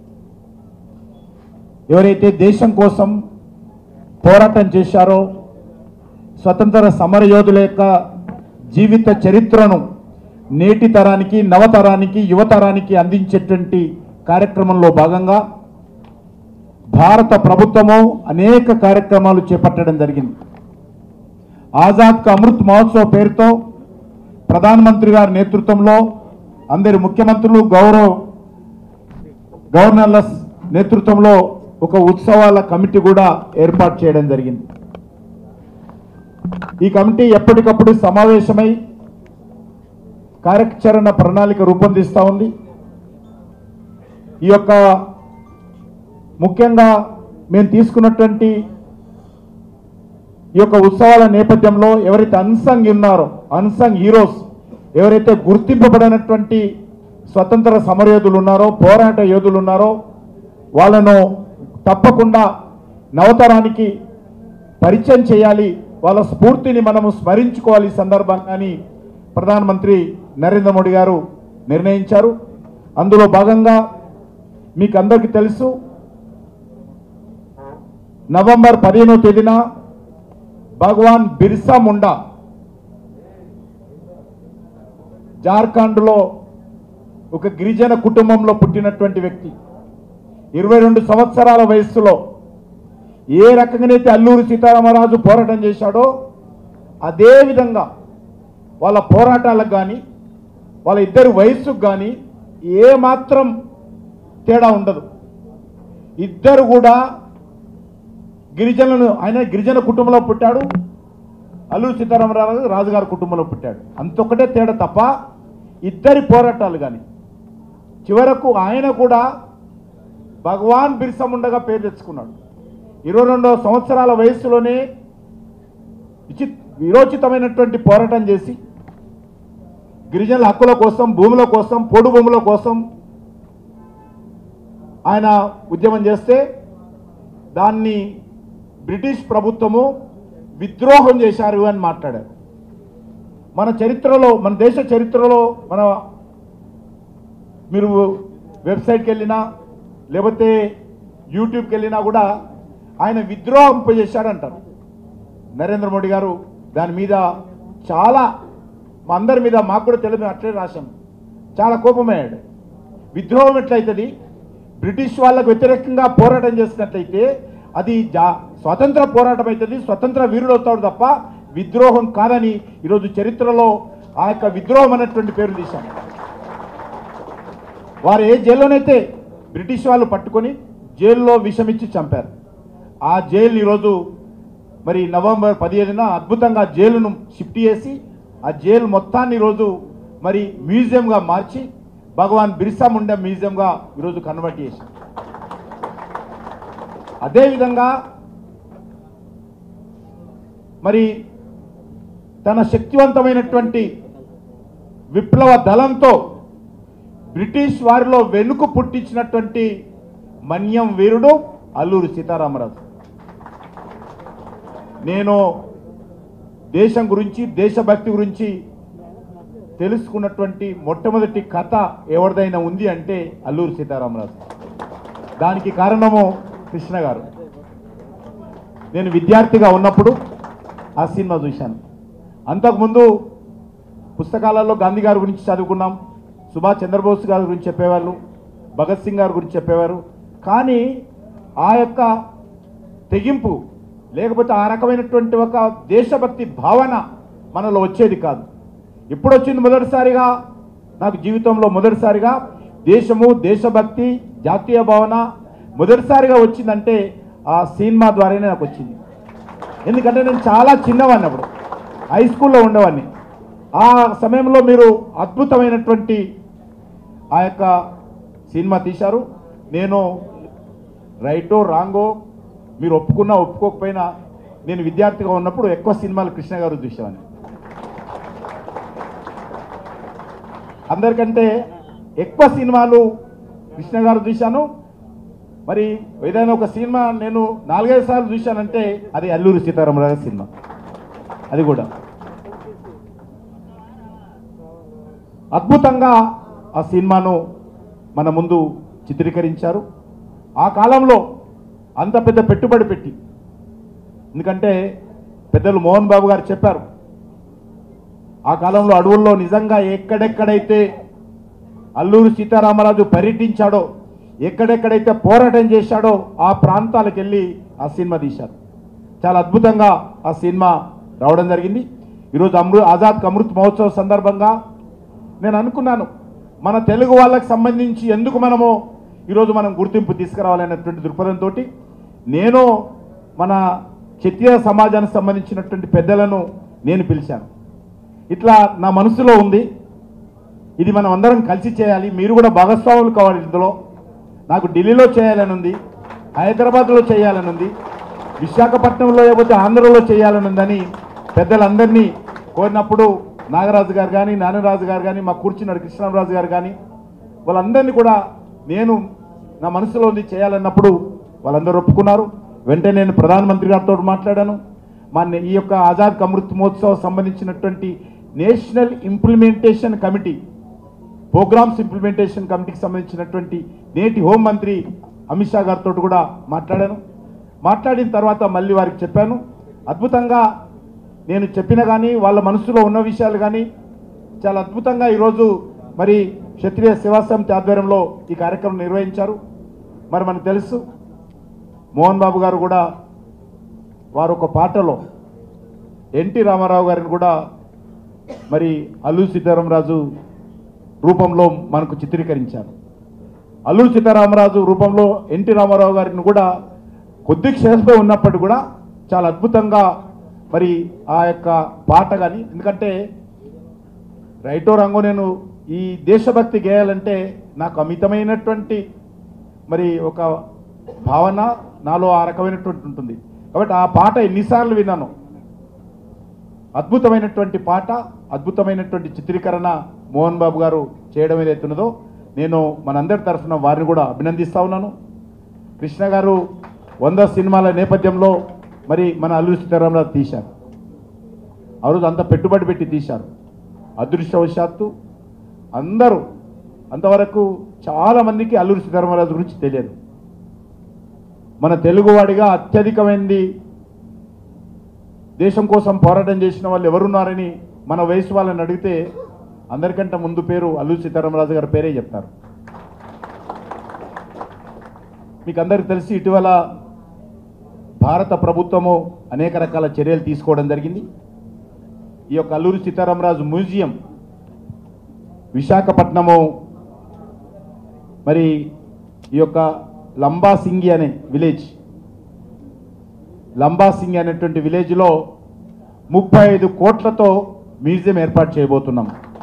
ఎవరైతే దేశం కోసం పోరాటం చేశారో స్వతంత్ర సమరయోధుల యొక్క జీవిత చరిత్రను నేటి తరానికి నవతరానికి యువతరానికి అందించేటువంటి కార్యక్రమంలో భాగంగా భారత ప్రభుత్వము అనేక కార్యక్రమాలు చేపట్టడం జరిగింది ఆజాద్ కా అమృత్ మహోత్సవ్ పేరుతో ప్రధానమంత్రి గారి నేతృత్వంలో అందరి ముఖ్యమంత్రులు గౌరవ గవర్నర్ల నేతృత్వంలో ఒక ఉత్సవాల కమిటీ కూడా ఏర్పాటు చేయడం జరిగింది ఈ కమిటీ ఎప్పటికప్పుడు సమావేశమై కార్యాచరణ ప్రణాళిక రూపొందిస్తూ ఉంది ఈ యొక్క ముఖ్యంగా మేము తీసుకున్నటువంటి ఈ యొక్క ఉత్సవాల నేపథ్యంలో ఎవరైతే అన్సంగ్ ఉన్నారో అన్సంగ్ హీరోస్ ఎవరైతే గుర్తింపబడినటువంటి స్వతంత్ర సమరయోధులు ఉన్నారో పోరాట యోధులు ఉన్నారో వాళ్ళను తప్పకుండా నవతరానికి పరిచయం చేయాలి వాళ్ళ స్ఫూర్తిని మనము స్మరించుకోవాలి ఈ సందర్భంగాని ప్రధానమంత్రి నరేంద్ర మోడీ గారు నిర్ణయించారు అందులో భాగంగా మీకు అందరికీ తెలుసు నవంబర్ పదిహేనో తేదీన భగవాన్ బిర్సా ముండా జార్ఖండ్లో ఒక గిరిజన కుటుంబంలో పుట్టినటువంటి వ్యక్తి ఇరవై రెండు సంవత్సరాల వయస్సులో ఏ రకంగానైతే అల్లూరి సీతారామరాజు పోరాటం చేశాడో అదే విధంగా వాళ్ళ పోరాటాలకు కానీ వాళ్ళ ఇద్దరి వయస్సుకు కానీ ఏ మాత్రం తేడా ఉండదు ఇద్దరు కూడా గిరిజనులను ఆయన గిరిజన కుటుంబంలో పుట్టాడు అల్లూరి సీతారామరాజు రాజుగారి కుటుంబంలో పుట్టాడు అంతొక్కటే తేడా తప్ప ఇద్దరి పోరాటాలు కానీ చివరకు ఆయన కూడా భగవాన్ బిర్సా ముండగా పేరు తెచ్చుకున్నాడు ఇరవై రెండవ సంవత్సరాల వయస్సులోనే విచిత్ విరోచితమైనటువంటి పోరాటం చేసి గిరిజనుల హక్కుల కోసం భూముల కోసం పొడు భూముల కోసం ఆయన ఉద్యమం చేస్తే దాన్ని బ్రిటిష్ ప్రభుత్వము విద్రోహం చేశారు అని మాట్లాడారు మన చరిత్రలో మన దేశ చరిత్రలో మన మీరు వెబ్సైట్కి వెళ్ళినా లేకపోతే యూట్యూబ్కి వెళ్ళినా కూడా ఆయన విద్రోహం చేశాడంటారు నరేంద్ర మోడీ గారు దాని మీద చాలా మా అందరి మీద మాకు కూడా తెలియదు అట్లే రాశాం చాలా కోపమయ్యాడు విద్రోహం ఎట్లయితుంది బ్రిటిష్ వాళ్ళకు వ్యతిరేకంగా పోరాటం చేసినట్లయితే అది జా స్వతంత్ర పోరాటం అవుతుంది స్వతంత్ర వీరుడు అవుతాడు తప్ప విద్రోహం కాదని ఈరోజు చరిత్రలో ఆ యొక్క విద్రోహం అనేటువంటి పేరు తీశాం వారు ఏ జైల్లోనైతే బ్రిటిష్ వాళ్ళు పట్టుకొని జైల్లో విషమిచ్చి చంపారు ఆ జైలు ఈరోజు మరి నవంబర్ పదిహేనున అద్భుతంగా ఆ జైలును షిఫ్ట్ చేసి ఆ జైలు మొత్తాన్ని ఈరోజు మరి మ్యూజియంగా మార్చి భగవాన్ బిర్సా ముండా మ్యూజియంగా ఈరోజు కన్వర్ట్ చేసి అదేవిధంగా మరి తన శక్తివంతమైనటువంటి విప్లవ దళంతో బ్రిటిష్ వారిలో వెనుక పుట్టించినటువంటి మన్యం వీరుడు అల్లూరి సీతారామరాజు నేను దేశం గురించి దేశభక్తి గురించి తెలుసుకున్నటువంటి మొట్టమొదటి కథ ఎవరిదైనా ఉంది అంటే అల్లూరి సీతారామరాజు దానికి కారణము కృష్ణ గారు నేను విద్యార్థిగా ఉన్నప్పుడు ఆ సినిమా చూశాను అంతకుముందు పుస్తకాలలో గాంధీ గారి గురించి చదువుకున్నాం సుభాష్ చంద్రబోస్ గారి గురించి చెప్పేవాళ్ళు భగత్ సింగ్ గారి గురించి చెప్పేవారు కానీ ఆ యొక్క తెగింపు లేకపోతే ఆ రకమైనటువంటి ఒక దేశభక్తి భావన మనలో వచ్చేది కాదు ఎప్పుడు వచ్చింది మొదటిసారిగా నాకు జీవితంలో మొదటిసారిగా దేశము దేశభక్తి జాతీయ భావన మొదటిసారిగా వచ్చిందంటే ఆ సినిమా ద్వారానే నాకు వచ్చింది ఎందుకంటే నేను చాలా చిన్నవాడిని అప్పుడు హై స్కూల్లో ఉండేవాడిని ఆ సమయంలో మీరు అద్భుతమైనటువంటి ఆ యొక్క సినిమా తీశారు నేను రైటో రాంగో మీరు ఒప్పుకున్నా ఒప్పుకోకపోయినా నేను విద్యార్థిగా ఉన్నప్పుడు ఎక్కువ సినిమాలు కృష్ణ గారు చూసేవాడిని అందరికంటే ఎక్కువ సినిమాలు కృష్ణ గారు చూశాను మరి ఏదైనా ఒక సినిమా నేను నాలుగైదు సార్లు చూశానంటే అది అల్లూరి సీతారామరాజు సినిమా అది కూడా అద్భుతంగా ఆ సినిమాను మన ముందు చిత్రీకరించారు ఆ కాలంలో అంత పెద్ద పెట్టుబడి పెట్టి ఎందుకంటే పెద్దలు మోహన్ బాబు గారు చెప్పారు ఆ కాలంలో అడవుల్లో నిజంగా ఎక్కడెక్కడైతే అల్లూరి సీతారామరాజు పర్యటించాడో ఎక్కడెక్కడైతే పోరాటం చేశాడో ఆ ప్రాంతాలకు వెళ్ళి ఆ సినిమా తీశారు చాలా అద్భుతంగా ఆ సినిమా రావడం జరిగింది ఈరోజు అమృ ఆజాద్ అమృత్ మహోత్సవ్ సందర్భంగా నేను అనుకున్నాను మన తెలుగు వాళ్ళకి సంబంధించి ఎందుకు మనము ఈరోజు మనం గుర్తింపు తీసుకురావాలనేటువంటి దృక్పథంతో నేను మన క్షత్రియ సమాజానికి సంబంధించినటువంటి పెద్దలను నేను పిలిచాను ఇట్లా నా మనసులో ఉంది ఇది మనం అందరం కలిసి చేయాలి మీరు కూడా భాగస్వాములు కావాలి ఇందులో నాకు ఢిల్లీలో చేయాలని ఉంది హైదరాబాద్లో చేయాలని ఉంది విశాఖపట్నంలో లేకపోతే ఆంధ్రలో చేయాలని ఉందని పెద్దలందరినీ కోరినప్పుడు నాగరాజు గారు కానీ నానరాజు గారు కానీ మా కూర్చున్నాడు కృష్ణరాజు గారు కానీ వాళ్ళందరినీ కూడా నేను నా మనసులో ఉంది చేయాలన్నప్పుడు వాళ్ళందరూ ఒప్పుకున్నారు వెంటనే నేను ప్రధానమంత్రి గారితో మాట్లాడాను మా నే- ఈ యొక్క ఆజాద్ అమృత్ మహోత్సవ్ సంబంధించినటువంటి national implementation committee programmes implementation కమిటీకి సంబంధించినటువంటి నేటి హోంమంత్రి అమిత్ షా గారితో కూడా మాట్లాడాను మాట్లాడిన తర్వాత మళ్ళీ వారికి చెప్పాను అద్భుతంగా నేను చెప్పిన కానీ వాళ్ళ మనసులో ఉన్న విషయాలు కానీ చాలా అద్భుతంగా ఈరోజు మరి క్షత్రియ సేవా సమితి ఆధ్వర్యంలో ఈ కార్యక్రమం నిర్వహించారు మరి మనకు తెలుసు మోహన్ బాబు గారు కూడా వారు ఒక పాటలో ఎన్టీ రామారావు గారిని కూడా మరి అల్లూరి సీతారామరాజు రూపంలో మనకు చిత్రీకరించారు అల్లూరి సీతారామరాజు రూపంలో ఎన్టీ రామారావు గారిని కూడా కొద్ది క్షేత్రంలో ఉన్నప్పటికీ కూడా చాలా అద్భుతంగా మరి ఆ యొక్క పాట కానీ ఎందుకంటే రైటో రంగో నేను ఈ దేశభక్తి గేయాలంటే నాకు అమితమైనటువంటి మరి ఒక భావన నాలో ఆ రకమైనటువంటి ఉంటుంది కాబట్టి ఆ పాట ఎన్నిసార్లు విన్నాను అద్భుతమైనటువంటి పాట అద్భుతమైనటువంటి చిత్రీకరణ మోహన్ బాబు గారు చేయడం ఏదైతున్నదో నేను మనందరి తరఫున వారిని కూడా అభినందిస్తా ఉన్నాను కృష్ణ గారు వంద సినిమాల నేపథ్యంలో మరి మన అల్లూరి సీతారామరాజు తీశారు ఆ రోజు అంత పెట్టుబడి పెట్టి తీశారు అదృష్టవశాత్తు అందరూ అంతవరకు చాలామందికి అల్లూరి సీతారామరాజు గురించి తెలియదు మన తెలుగువాడిగా అత్యధికమైనది దేశం కోసం పోరాటం చేసిన వాళ్ళు ఎవరున్నారని మన వయసు వాళ్ళని అడిగితే అందరికంటే ముందు పేరు అల్లూరి సీతారామరాజు గారి పేరే చెప్తారు మీకు అందరికి తెలిసి ఇటీవల భారత ప్రభుత్వము అనేక రకాల చర్యలు తీసుకోవడం జరిగింది ఈ యొక్క అల్లూరి సీతారామరాజు మ్యూజియం విశాఖపట్నము మరి ఈ యొక్క లంబాసింగి అనే విలేజ్ లంబాసింగి అనేటువంటి విలేజ్లో ముప్పై ఐదు కోట్లతో మ్యూజియం ఏర్పాటు చేయబోతున్నాం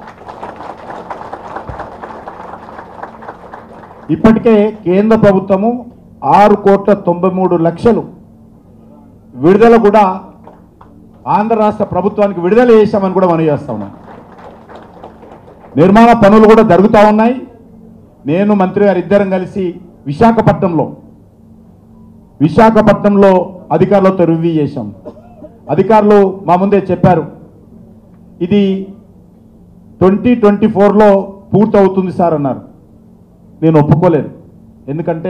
ఇప్పటికే కేంద్ర ప్రభుత్వము ఆరు కోట్ల తొంభై మూడు లక్షలు విడుదల కూడా ఆంధ్ర రాష్ట్ర ప్రభుత్వానికి విడుదల చేశామని కూడా మనం చేస్తా ఉన్నాం నిర్మాణ పనులు కూడా జరుగుతూ ఉన్నాయి నేను మంత్రి గారు ఇద్దరం కలిసి విశాఖపట్నంలో విశాఖపట్నంలో అధికారులతో రివ్యూ చేశాం అధికారులు మా ముందే చెప్పారు ఇది ట్వంటీ ట్వంటీ ఫోర్లో పూర్తవుతుంది సార్ అన్నారు నేను ఒప్పుకోలేదు ఎందుకంటే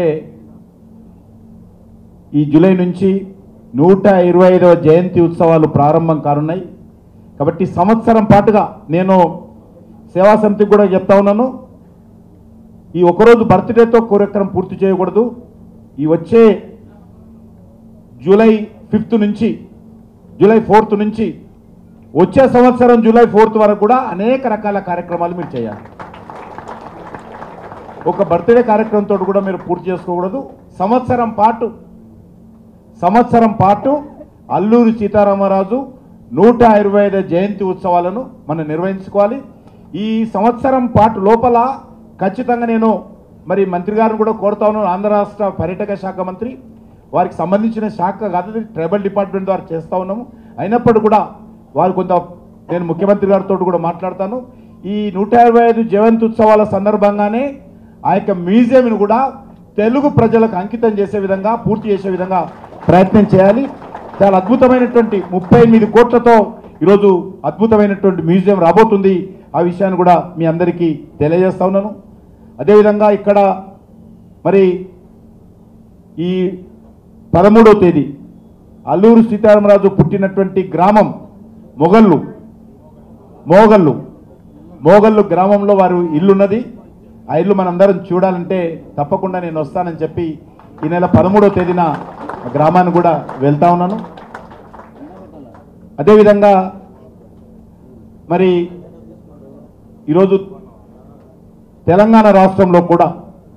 ఈ జూలై నుంచి నూట ఇరవై ఐదవ జయంతి ఉత్సవాలు ప్రారంభం కానున్నాయి కాబట్టి సంవత్సరం పాటుగా నేను సేవా సమితికి కూడా చెప్తా ఉన్నాను ఈ ఒకరోజు బర్త్డేతో కార్యక్రమం పూర్తి చేయకూడదు ఈ వచ్చే జూలై ఫిఫ్త్ నుంచి జూలై ఫోర్త్ నుంచి వచ్చే సంవత్సరం జూలై ఫోర్త్ వరకు కూడా అనేక రకాల కార్యక్రమాలు మీరు చేయాలి ఒక బర్త్డే కార్యక్రమంతో కూడా మీరు పూర్తి చేసుకోకూడదు సంవత్సరం పాటు సంవత్సరం పాటు అల్లూరి సీతారామరాజు నూట ఇరవై ఐదు జయంతి ఉత్సవాలను మనం నిర్వహించుకోవాలి ఈ సంవత్సరం పాటు లోపల ఖచ్చితంగా నేను మరి మంత్రి గారిని కూడా కోరుతా ఉన్నాను ఆంధ్ర రాష్ట్ర పర్యాటక శాఖ మంత్రి వారికి సంబంధించిన శాఖ కాదు ఇది ట్రైబల్ డిపార్ట్మెంట్ ద్వారా చేస్తూ ఉన్నాము అయినప్పటికీ కూడా వారు కొంత నేను ముఖ్యమంత్రి గారితో కూడా మాట్లాడతాను ఈ నూట ఇరవై ఐదు జయంతి ఉత్సవాల సందర్భంగానే ఆ యొక్క మ్యూజియంను కూడా తెలుగు ప్రజలకు అంకితం చేసే విధంగా పూర్తి చేసే విధంగా ప్రయత్నం చేయాలి చాలా అద్భుతమైనటువంటి ముప్పై ఎనిమిది కోట్లతో ఈరోజు అద్భుతమైనటువంటి మ్యూజియం రాబోతుంది ఆ విషయాన్ని కూడా మీ అందరికీ తెలియజేస్తా ఉన్నాను అదేవిధంగా ఇక్కడ మరి ఈ పదమూడవ తేదీ అల్లూరు సీతారామరాజు పుట్టినటువంటి గ్రామం మొగళ్ళు మోగళ్ళు మోగళ్ళు గ్రామంలో వారు ఇల్లున్నది ఆ ఇల్లు మనందరం చూడాలంటే తప్పకుండా నేను వస్తానని చెప్పి ఈ నెల పదమూడవ తేదీన ఆ గ్రామాన్ని కూడా వెళ్తా ఉన్నాను అదేవిధంగా మరి ఈరోజు తెలంగాణ రాష్ట్రంలో కూడా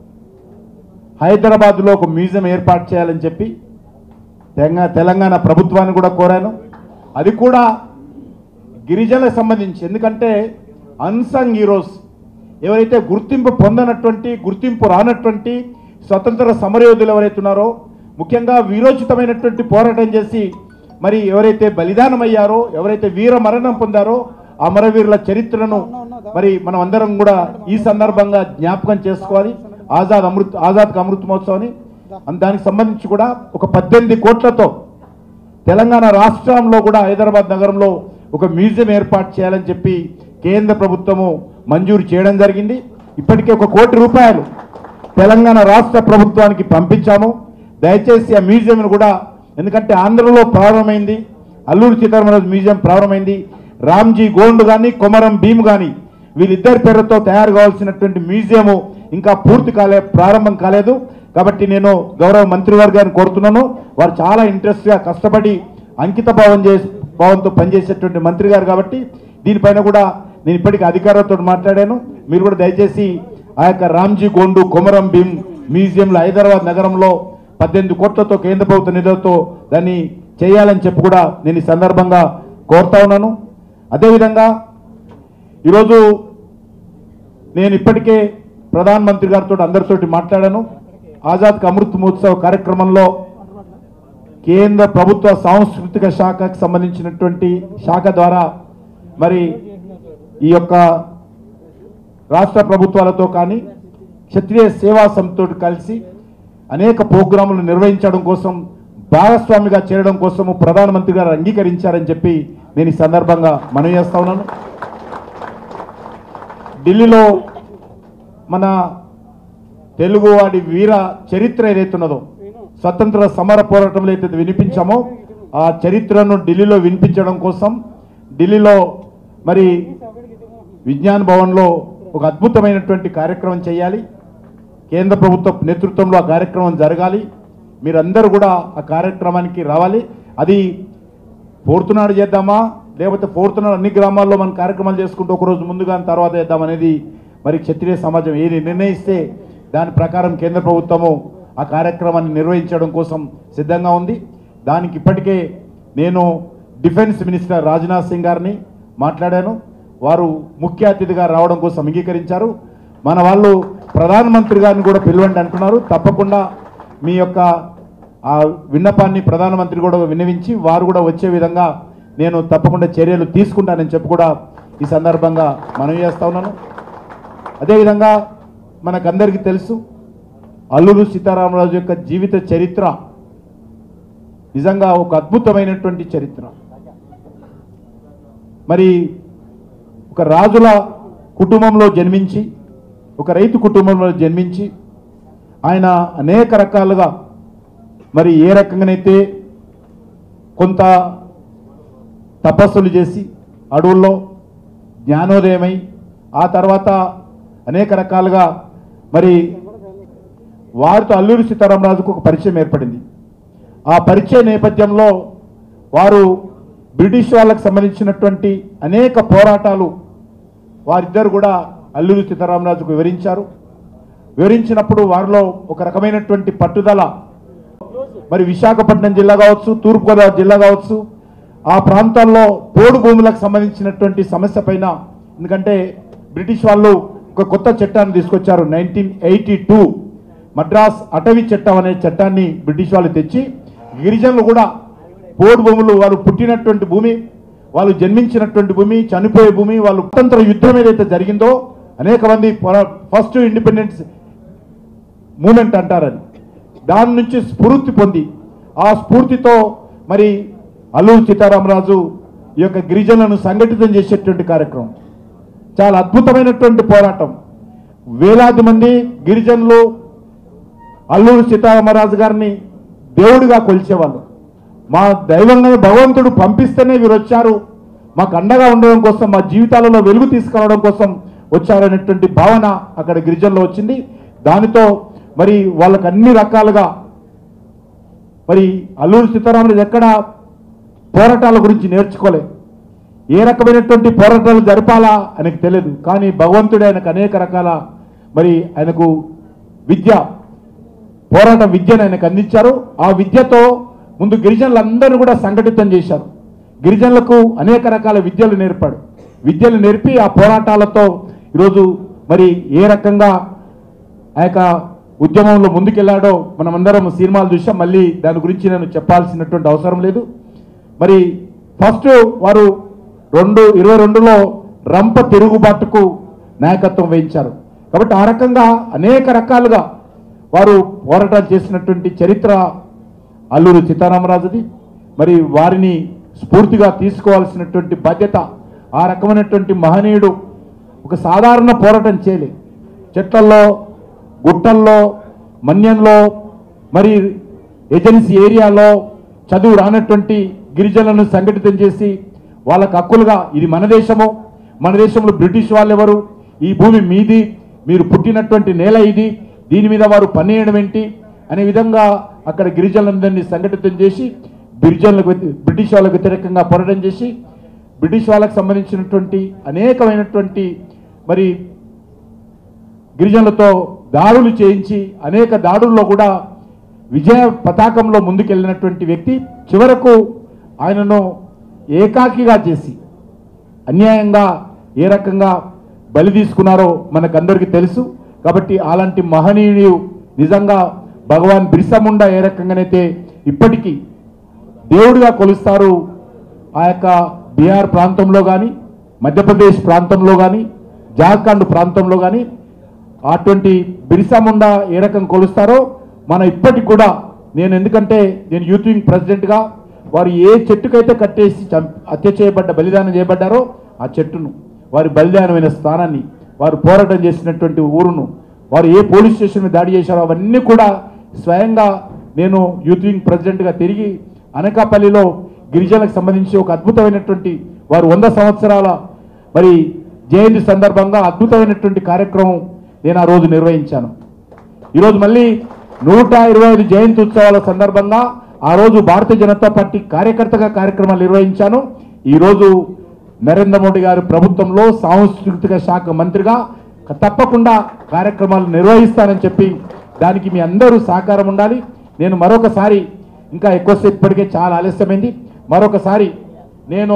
హైదరాబాద్లో ఒక మ్యూజియం ఏర్పాటు చేయాలని చెప్పి తెలంగాణ తెలంగాణ ప్రభుత్వాన్ని కూడా కోరాను అది కూడా గిరిజనులకు సంబంధించి ఎందుకంటే అన్సంగ్ హీరోస్ ఎవరైతే గుర్తింపు పొందనటువంటి గుర్తింపు రానటువంటి స్వతంత్ర సమరయోధులు ఎవరైతే ఉన్నారో ముఖ్యంగా వీరోచితమైనటువంటి పోరాటం చేసి మరి ఎవరైతే బలిదానం అయ్యారో ఎవరైతే వీర మరణం పొందారో ఆ అమరవీరుల చరిత్రను మరి మనం అందరం కూడా ఈ సందర్భంగా జ్ఞాపకం చేసుకోవాలి ఆజాద్ అమృత్ ఆజాద్ అమృత్ మహోత్సవాన్ని అన్- దానికి సంబంధించి కూడా ఒక పద్దెనిమిది కోట్లతో తెలంగాణ రాష్ట్రంలో కూడా హైదరాబాద్ నగరంలో ఒక మ్యూజియం ఏర్పాటు చేయాలని చెప్పి కేంద్ర ప్రభుత్వము మంజూరు చేయడం జరిగింది ఇప్పటికే ఒక కోటి రూపాయలు తెలంగాణ రాష్ట్ర ప్రభుత్వానికి పంపించాము దయచేసి ఆ మ్యూజియంను కూడా ఎందుకంటే ఆంధ్రలో ప్రారంభమైంది అల్లూరు సీతారామరాజు మ్యూజియం ప్రారంభమైంది రామ్జీ గోండ్ కానీ కొమరం భీమ్ కానీ వీళ్ళిద్దరి పేరుతో తయారు కావాల్సినటువంటి మ్యూజియము ఇంకా పూర్తి కాలే ప్రారంభం కాలేదు కాబట్టి నేను గౌరవ మంత్రివర్గాన్ని కోరుతున్నాను వారు చాలా ఇంట్రెస్ట్గా కష్టపడి అంకిత భావం చేసి భావంతో పనిచేసేటువంటి మంత్రి గారు కాబట్టి దీనిపైన కూడా నేను ఇప్పటికీ అధికారులతో మాట్లాడాను మీరు కూడా దయచేసి ఆ యొక్క రామ్జీ గోండు కొమరం భీమ్ మ్యూజియంలో హైదరాబాద్ నగరంలో పద్దెనిమిది కోట్లతో కేంద్ర ప్రభుత్వ నిధులతో దాన్ని చేయాలని చెప్పి కూడా నేను ఈ సందర్భంగా కోరుతా ఉన్నాను అదేవిధంగా ఈరోజు నేను ఇప్పటికే ప్రధానమంత్రి గారితో అందరితోటి మాట్లాడాను ఆజాద్ కా అమృత్ మహోత్సవ్ కార్యక్రమంలో కేంద్ర ప్రభుత్వ సాంస్కృతిక శాఖకు సంబంధించినటువంటి శాఖ ద్వారా మరి ఈ యొక్క రాష్ట్ర ప్రభుత్వాలతో కానీ క్షత్రియ సేవా సంస్థతో కలిసి అనేక ప్రోగ్రాములు నిర్వహించడం కోసం భాగస్వామిగా చేరడం కోసము ప్రధానమంత్రి గారు అంగీకరించారని చెప్పి నేను ఈ సందర్భంగా మనవి చేస్తా ఉన్నాను ఢిల్లీలో మన తెలుగువాడి వీర చరిత్ర ఏదైతే ఉన్నదో స్వతంత్ర సమర పోరాటంలో అయితే వినిపించామో ఆ చరిత్రను ఢిల్లీలో వినిపించడం కోసం ఢిల్లీలో మరి విజ్ఞాన్ భవన్లో ఒక అద్భుతమైనటువంటి కార్యక్రమం చేయాలి కేంద్ర ప్రభుత్వ నేతృత్వంలో ఆ కార్యక్రమం జరగాలి మీరందరూ కూడా ఆ కార్యక్రమానికి రావాలి అది ఫోర్త్ నాడు చేద్దామా లేకపోతే ఫోర్త్ నాడు అన్ని గ్రామాల్లో మనం కార్యక్రమాలు చేసుకుంటూ ఒక రోజు ముందుగా తర్వాత చేద్దాం అనేది మరి క్షత్రియ సమాజం ఏది నిర్ణయిస్తే దాని ప్రకారం కేంద్ర ప్రభుత్వము ఆ కార్యక్రమాన్ని నిర్వహించడం కోసం సిద్ధంగా ఉంది దానికి ఇప్పటికే నేను డిఫెన్స్ మినిస్టర్ రాజ్నాథ్ సింగ్ గారిని మాట్లాడాను వారు ముఖ్య అతిథిగా రావడం కోసం అంగీకరించారు మన వాళ్ళు ప్రధానమంత్రి గారిని కూడా పిలవండి అంటున్నారు తప్పకుండా మీ యొక్క ఆ విన్నపాన్ని ప్రధానమంత్రి కూడా విన్నవించి వారు కూడా వచ్చే విధంగా నేను తప్పకుండా చర్యలు తీసుకుంటానని చెప్పి కూడా ఈ సందర్భంగా మనవి చేస్తా ఉన్నాను అదేవిధంగా మనకందరికీ తెలుసు అల్లూరు సీతారామరాజు యొక్క జీవిత చరిత్ర నిజంగా ఒక అద్భుతమైనటువంటి చరిత్ర మరి ఒక రాజుల కుటుంబంలో జన్మించి ఒక రైతు కుటుంబంలో జన్మించి ఆయన అనేక రకాలుగా మరి ఏ రకంగానైతే కొంత తపస్సులు చేసి అడవుల్లో జ్ఞానోదయమై ఆ తర్వాత అనేక రకాలుగా మరి వారితో అల్లూరి సీతారామరాజుకు ఒక పరిచయం ఏర్పడింది ఆ పరిచయ నేపథ్యంలో వారు బ్రిటిష్ వాళ్ళకు సంబంధించినటువంటి అనేక పోరాటాలు వారిద్దరు కూడా అల్లూరి సీతారామరాజుకు వివరించారు వివరించినప్పుడు వారిలో ఒక రకమైనటువంటి పట్టుదల మరి విశాఖపట్నం జిల్లా కావచ్చు తూర్పుగోదావరి జిల్లా కావచ్చు ఆ ప్రాంతాల్లో పోడు భూములకు సంబంధించినటువంటి సమస్య పైన ఎందుకంటే బ్రిటిష్ వాళ్ళు ఒక కొత్త చట్టాన్ని తీసుకొచ్చారు నైన్టీన్ ఎయిటీ టూ మద్రాస్ అటవీ చట్టం అనే చట్టాన్ని బ్రిటిష్ వాళ్ళు తెచ్చి గిరిజనులు కూడా పోడు భూములు వారు పుట్టినటువంటి భూమి వాళ్ళు జన్మించినటువంటి భూమి చనిపోయే భూమి వాళ్ళు స్వతంత్ర యుద్ధం ఏదైతే జరిగిందో అనేక మంది ఫస్ట్ ఇండిపెండెన్స్ మూమెంట్ అంటారని దాని నుంచి స్ఫూర్తి పొంది ఆ స్ఫూర్తితో మరి అల్లూరు సీతారామరాజు ఈ యొక్క గిరిజనులను సంఘటితం చేసేటువంటి కార్యక్రమం చాలా అద్భుతమైనటువంటి పోరాటం వేలాది మంది గిరిజనులు అల్లూరు సీతారామరాజు గారిని దేవుడిగా కొలిచేవాళ్ళు మా దైవంగా భగవంతుడు పంపిస్తేనే వీరు వచ్చారు మాకు అండగా ఉండడం కోసం మా జీవితాలలో వెలుగు తీసుకురావడం కోసం వచ్చారనేటువంటి భావన అక్కడ గిరిజనులో వచ్చింది దానితో మరి వాళ్ళకి అన్ని రకాలుగా మరి అల్లూరు సీతారామరాజు ఎక్కడ పోరాటాల గురించి నేర్చుకోలే ఏ రకమైనటువంటి పోరాటాలు జరపాలా ఆయనకు తెలియదు కానీ భగవంతుడు ఆయనకు అనేక రకాల మరి ఆయనకు విద్య పోరాట విద్యను ఆయనకు అందించారు ఆ విద్యతో ముందు గిరిజనులందరూ కూడా సంఘటితం చేశారు గిరిజనులకు అనేక రకాల విద్యలు నేర్పాడు విద్యలు నేర్పి ఆ పోరాటాలతో ఈరోజు మరి ఏ రకంగా ఆ యొక్క ఉద్యమంలో ముందుకెళ్లాడో మనమందరం సినిమాలు చూసాం మళ్ళీ దాని గురించి నేను చెప్పాల్సినటువంటి అవసరం లేదు మరి ఫస్ట్ వారు రెండు ఇరవై రెండులో రంప తిరుగుబాటుకు నాయకత్వం వహించారు కాబట్టి ఆ రకంగా అనేక రకాలుగా వారు పోరాటాలు చేసినటువంటి చరిత్ర అల్లూరు సీతారామరాజుది మరి వారిని స్ఫూర్తిగా తీసుకోవాల్సినటువంటి బాధ్యత ఆ రకమైనటువంటి మహనీయుడు ఒక సాధారణ పోరాటం చేయలే చెట్లల్లో గుట్టల్లో మన్యంలో మరి ఏజెన్సీ ఏరియాలో చదువు రానటువంటి గిరిజనులను సంఘటితం చేసి వాళ్ళకు హక్కులుగా ఇది మన దేశము మన దేశంలో బ్రిటిష్ వాళ్ళు ఎవరు ఈ భూమి మీది మీరు పుట్టినటువంటి నేల ఇది దీని మీద వారు పనిచేయడం ఏంటి అనే విధంగా అక్కడ గిరిజనులందరినీ సంఘటితం చేసి గిరిజనులకు వ్యతి- బ్రిటిష్ వాళ్ళకు వ్యతిరేకంగా పోరాటం చేసి బ్రిటిష్ వాళ్ళకు సంబంధించినటువంటి అనేకమైనటువంటి మరి గిరిజనులతో దాడులు చేయించి అనేక దాడుల్లో కూడా విజయ పతాకంలో ముందుకెళ్ళినటువంటి వ్యక్తి చివరకు ఆయనను ఏకాకిగా చేసి అన్యాయంగా ఏ రకంగా బలి తీసుకున్నారో మనకందరికీ తెలుసు కాబట్టి అలాంటి మహనీయుడు నిజంగా భగవాన్ బిర్సా ముండా ఏ రకంగానైతే ఇప్పటికీ దేవుడిగా కొలుస్తారు ఆ యొక్క బీహార్ ప్రాంతంలో కానీ మధ్యప్రదేశ్ ప్రాంతంలో కానీ జార్ఖండ్ ప్రాంతంలో కానీ అటువంటి బిర్సా ముండా ఏ రకం కొలుస్తారో మన ఇప్పటికి కూడా నేను ఎందుకంటే నేను యూత్ వింగ్ ప్రెసిడెంట్గా వారు ఏ చెట్టుకైతే కట్టేసి చం- హత్య చేయబడ్డ బలిదానం చేయబడ్డారో ఆ చెట్టును వారి బలిదానమైన స్థానాన్ని వారు పోరాటం చేసినటువంటి ఊరును వారు ఏ పోలీస్ స్టేషన్ మీద దాడి చేశారో అవన్నీ కూడా స్వయంగా నేను యూత్ వింగ్ ప్రెసిడెంట్గా తిరిగి అనకాపల్లిలో గిరిజనులకు సంబంధించి ఒక అద్భుతమైనటువంటి వారు వంద సంవత్సరాల మరి జయంతి సందర్భంగా అద్భుతమైనటువంటి కార్యక్రమం నేను ఆ రోజు నిర్వహించాను ఈరోజు మళ్ళీ నూట ఇరవై ఐదు జయంతి ఉత్సవాల సందర్భంగా ఆ రోజు భారతీయ జనతా పార్టీ కార్యకర్తగా కార్యక్రమాలు నిర్వహించాను ఈరోజు నరేంద్ర మోడీ గారి ప్రభుత్వంలో సాంస్కృతిక శాఖ మంత్రిగా తప్పకుండా కార్యక్రమాలు నిర్వహిస్తానని చెప్పి దానికి మీ అందరూ సహకారం ఉండాలి నేను మరొకసారి ఇంకా ఎక్కువసేపు ఇప్పటికే చాలా ఆలస్యమైంది మరొకసారి నేను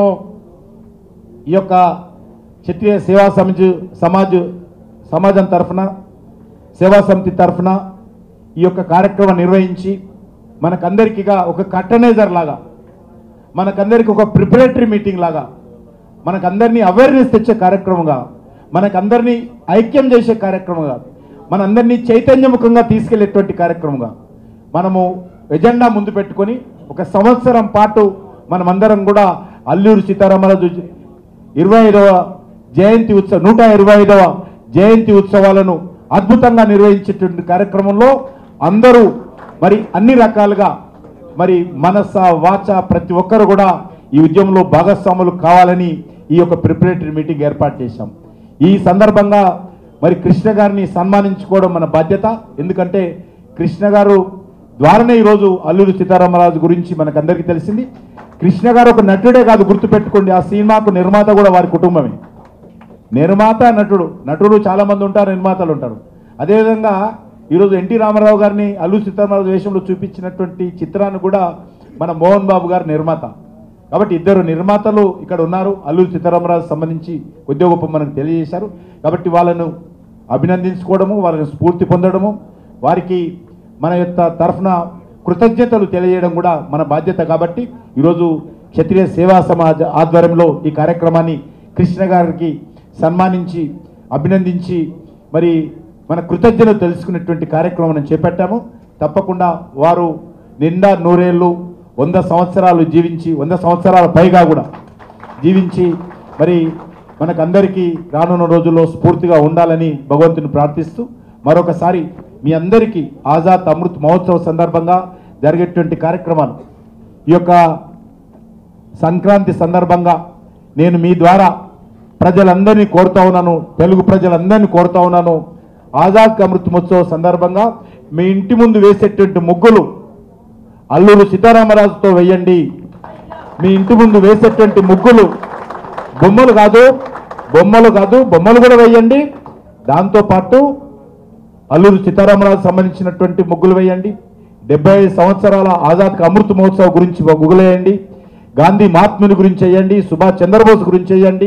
ఈ యొక్క క్షత్రియ సేవా సమితి సమాజ్ సమాజం తరఫున సేవా సమితి తరఫున ఈ యొక్క కార్యక్రమం నిర్వహించి మనకందరికీగా ఒక కట్టనైజర్ లాగా మనకందరికి ఒక ప్రిపరేటరీ మీటింగ్ లాగా మనకందరినీ అవేర్నెస్ తెచ్చే కార్యక్రమంగా మనకందరినీ ఐక్యం చేసే కార్యక్రమంగా మనందరినీ చైతన్యముఖంగా తీసుకెళ్లేటువంటి కార్యక్రమంగా మనము ఎజెండా ముందు పెట్టుకొని ఒక సంవత్సరం పాటు మనమందరం కూడా అల్లూరు సీతారామరాజు ఇరవై ఐదవ జయంతి ఉత్సవ నూట ఇరవై ఐదవ జయంతి ఉత్సవాలను అద్భుతంగా నిర్వహించేటువంటి కార్యక్రమంలో అందరూ మరి అన్ని రకాలుగా మరి మనస వాచ ప్రతి ఒక్కరు కూడా ఈ ఉద్యమంలో భాగస్వాములు కావాలని ఈ యొక్క ప్రిపరేటరీ మీటింగ్ ఏర్పాటు చేశాం ఈ సందర్భంగా మరి కృష్ణ గారిని సన్మానించుకోవడం మన బాధ్యత ఎందుకంటే కృష్ణ గారు ద్వారానే ఈరోజు అల్లూరి సీతారామరాజు గురించి మనకందరికీ తెలిసింది కృష్ణ గారు ఒక నటుడే కాదు గుర్తుపెట్టుకోండి ఆ సినిమాకు నిర్మాత కూడా వారి కుటుంబమే నిర్మాత నటుడు నటుడు చాలా మంది ఉంటారు నిర్మాతలు ఉంటారు అదేవిధంగా ఈరోజు ఎన్టీ రామారావు గారిని అల్లు సీతారామరాజు వేషంలో చూపించినటువంటి చిత్రాన్ని కూడా మన మోహన్ బాబు గారు నిర్మాత కాబట్టి ఇద్దరు నిర్మాతలు ఇక్కడ ఉన్నారు అల్లు సీతారామరాజు సంబంధించి కొద్దిగా గొప్ప మనకు తెలియజేశారు కాబట్టి వాళ్ళను అభినందించుకోవడము వాళ్ళని స్ఫూర్తి పొందడము వారికి మన యొక్క తరఫున కృతజ్ఞతలు తెలియజేయడం కూడా మన బాధ్యత కాబట్టి ఈరోజు క్షత్రియ సేవా సమాజ్ ఆధ్వర్యంలో ఈ కార్యక్రమాన్ని కృష్ణ గారికి సన్మానించి అభినందించి మరి మన కృతజ్ఞతలు తెలుసుకునేటువంటి కార్యక్రమం మనం చేపట్టాము తప్పకుండా వారు నిండా నూరేళ్ళు వంద సంవత్సరాలు జీవించి వంద సంవత్సరాల పైగా కూడా జీవించి మరి మనకందరికీ రానున్న రోజుల్లో స్ఫూర్తిగా ఉండాలని భగవంతుని ప్రార్థిస్తూ మరొకసారి మీ అందరికీ ఆజాద్ అమృత్ మహోత్సవ సందర్భంగా జరిగేటువంటి కార్యక్రమాలు ఈ యొక్క సంక్రాంతి సందర్భంగా నేను మీ ద్వారా ప్రజలందరినీ కోరుతా ఉన్నాను తెలుగు ప్రజలందరినీ కోరుతా ఉన్నాను ఆజాద్ అమృత్ మహోత్సవ సందర్భంగా మీ ఇంటి ముందు వేసేటువంటి ముగ్గులు అల్లూరు సీతారామరాజుతో వేయండి మీ ఇంటి ముందు వేసేటువంటి ముగ్గులు బొమ్మలు కాదు బొమ్మలు కాదు బొమ్మలు కూడా వేయండి దాంతోపాటు అల్లూరు సీతారామరాజు సంబంధించినటువంటి ముగ్గులు వేయండి డెబ్బై ఐదు సంవత్సరాల ఆజాద్ కా అమృత్ మహోత్సవ్ గురించి ముగ్గులు వేయండి గాంధీ మహాత్ముని గురించి వేయండి సుభాష్ చంద్రబోస్ గురించి వేయండి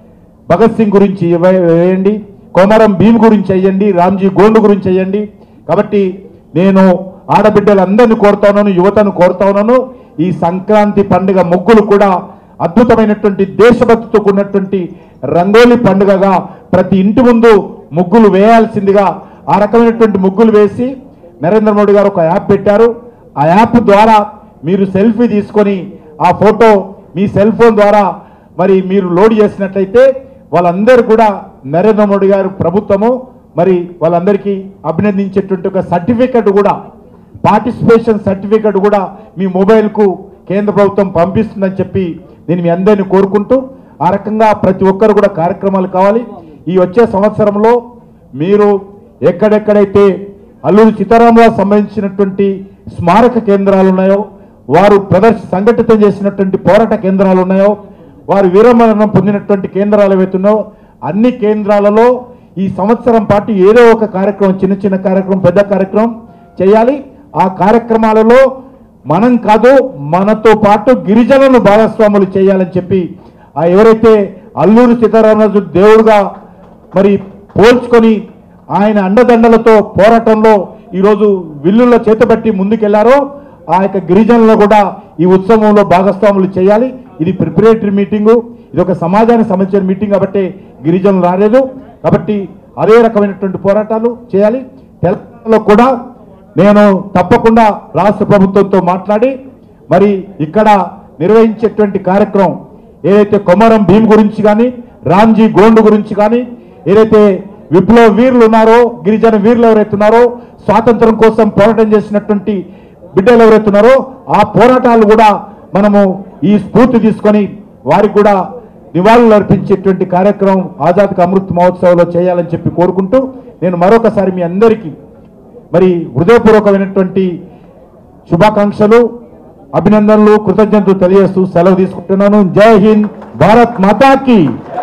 భగత్ సింగ్ గురించి వే- వేయండి కోమరం భీమ్ గురించి వేయండి రామ్జీ గోండు గురించి వేయండి కాబట్టి నేను ఆడబిడ్డలందరినీ కోరుతా ఉన్నాను యువతను కోరుతా ఉన్నాను ఈ సంక్రాంతి పండుగ ముగ్గులు కూడా అద్భుతమైనటువంటి దేశభక్తితో కూడినటువంటి రంగోలి పండుగగా ప్రతి ఇంటి ముందు ముగ్గులు వేయాల్సిందిగా ఆ రకమైనటువంటి ముగ్గులు వేసి నరేంద్ర మోడీ గారు ఒక యాప్ పెట్టారు ఆ యాప్ ద్వారా మీరు సెల్ఫీ తీసుకొని ఆ ఫోటో మీ సెల్ ఫోన్ ద్వారా మరి మీరు లోడ్ చేసినట్లయితే వాళ్ళందరూ కూడా నరేంద్ర మోడీ గారు ప్రభుత్వము మరి వాళ్ళందరికీ అభినందించేటువంటి ఒక సర్టిఫికెట్ కూడా పార్టిసిపేషన్ సర్టిఫికెట్ కూడా మీ మొబైల్కు కేంద్ర ప్రభుత్వం పంపిస్తుందని చెప్పి నేను మీ అందరినీ కోరుకుంటూ ఆ రకంగా ప్రతి ఒక్కరు కూడా కార్యక్రమాలు కావాలి ఈ వచ్చే సంవత్సరంలో మీరు ఎక్కడెక్కడైతే అల్లూరి సీతారామరావు సంబంధించినటువంటి స్మారక కేంద్రాలు ఉన్నాయో వారు ప్రదర్శ సంఘటితం చేసినటువంటి పోరాట కేంద్రాలు ఉన్నాయో వారు వీరమరణం పొందినటువంటి కేంద్రాలు ఏవైతున్నాయో అన్ని కేంద్రాలలో ఈ సంవత్సరం పాటు ఏదో ఒక కార్యక్రమం చిన్న చిన్న కార్యక్రమం పెద్ద కార్యక్రమం చేయాలి ఆ కార్యక్రమాలలో మనం కాదు మనతో పాటు గిరిజనులను భాగస్వాములు చేయాలని చెప్పి ఆ ఎవరైతే అల్లూరి సీతారామరాజు దేవుడుగా మరి పోల్చుకొని ఆయన అండదండలతో పోరాటంలో ఈరోజు విల్లుల్లో చేతబట్టి ముందుకెళ్లారో ఆ యొక్క గిరిజనులు కూడా ఈ ఉత్సవంలో భాగస్వాములు చేయాలి ఇది ప్రిపరేటరీ మీటింగు ఇది ఒక సమాజానికి సంబంధించిన మీటింగ్ కాబట్టి గిరిజనులు రాలేదు కాబట్టి అదే రకమైనటువంటి పోరాటాలు చేయాలి తెలంగాణలో కూడా నేను తప్పకుండా రాష్ట్ర ప్రభుత్వంతో మాట్లాడి మరి ఇక్కడ నిర్వహించేటువంటి కార్యక్రమం ఏదైతే కొమరం భీమ్ గురించి కానీ రామ్జీ గోండు గురించి కానీ ఏదైతే విప్లవ వీరులు ఉన్నారో గిరిజన వీరులు ఎవరైతే ఉన్నారో స్వాతంత్రం కోసం పోరాటం చేసినటువంటి బిడ్డలు ఎవరైతే ఉన్నారో ఆ పోరాటాలు కూడా మనము ఈ స్ఫూర్తి తీసుకొని వారికి కూడా నివాళులు అర్పించేటువంటి కార్యక్రమం ఆజాద్ కా అమృత్ మహోత్సవంలో చేయాలని చెప్పి కోరుకుంటూ నేను మరొకసారి మీ అందరికీ మరి హృదయపూర్వకమైనటువంటి శుభాకాంక్షలు అభినందనలు కృతజ్ఞతలు తెలియజేస్తూ సెలవు తీసుకుంటున్నాను జై హింద్ భారత్ మాతాకి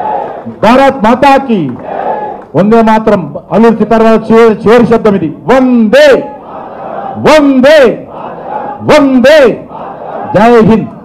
భారత్ మాతాకి వందే మాత్రం అల్లూరి సీతారామ చివరి చివరి శబ్దం ఇది వందే వందే వందే జై హింద్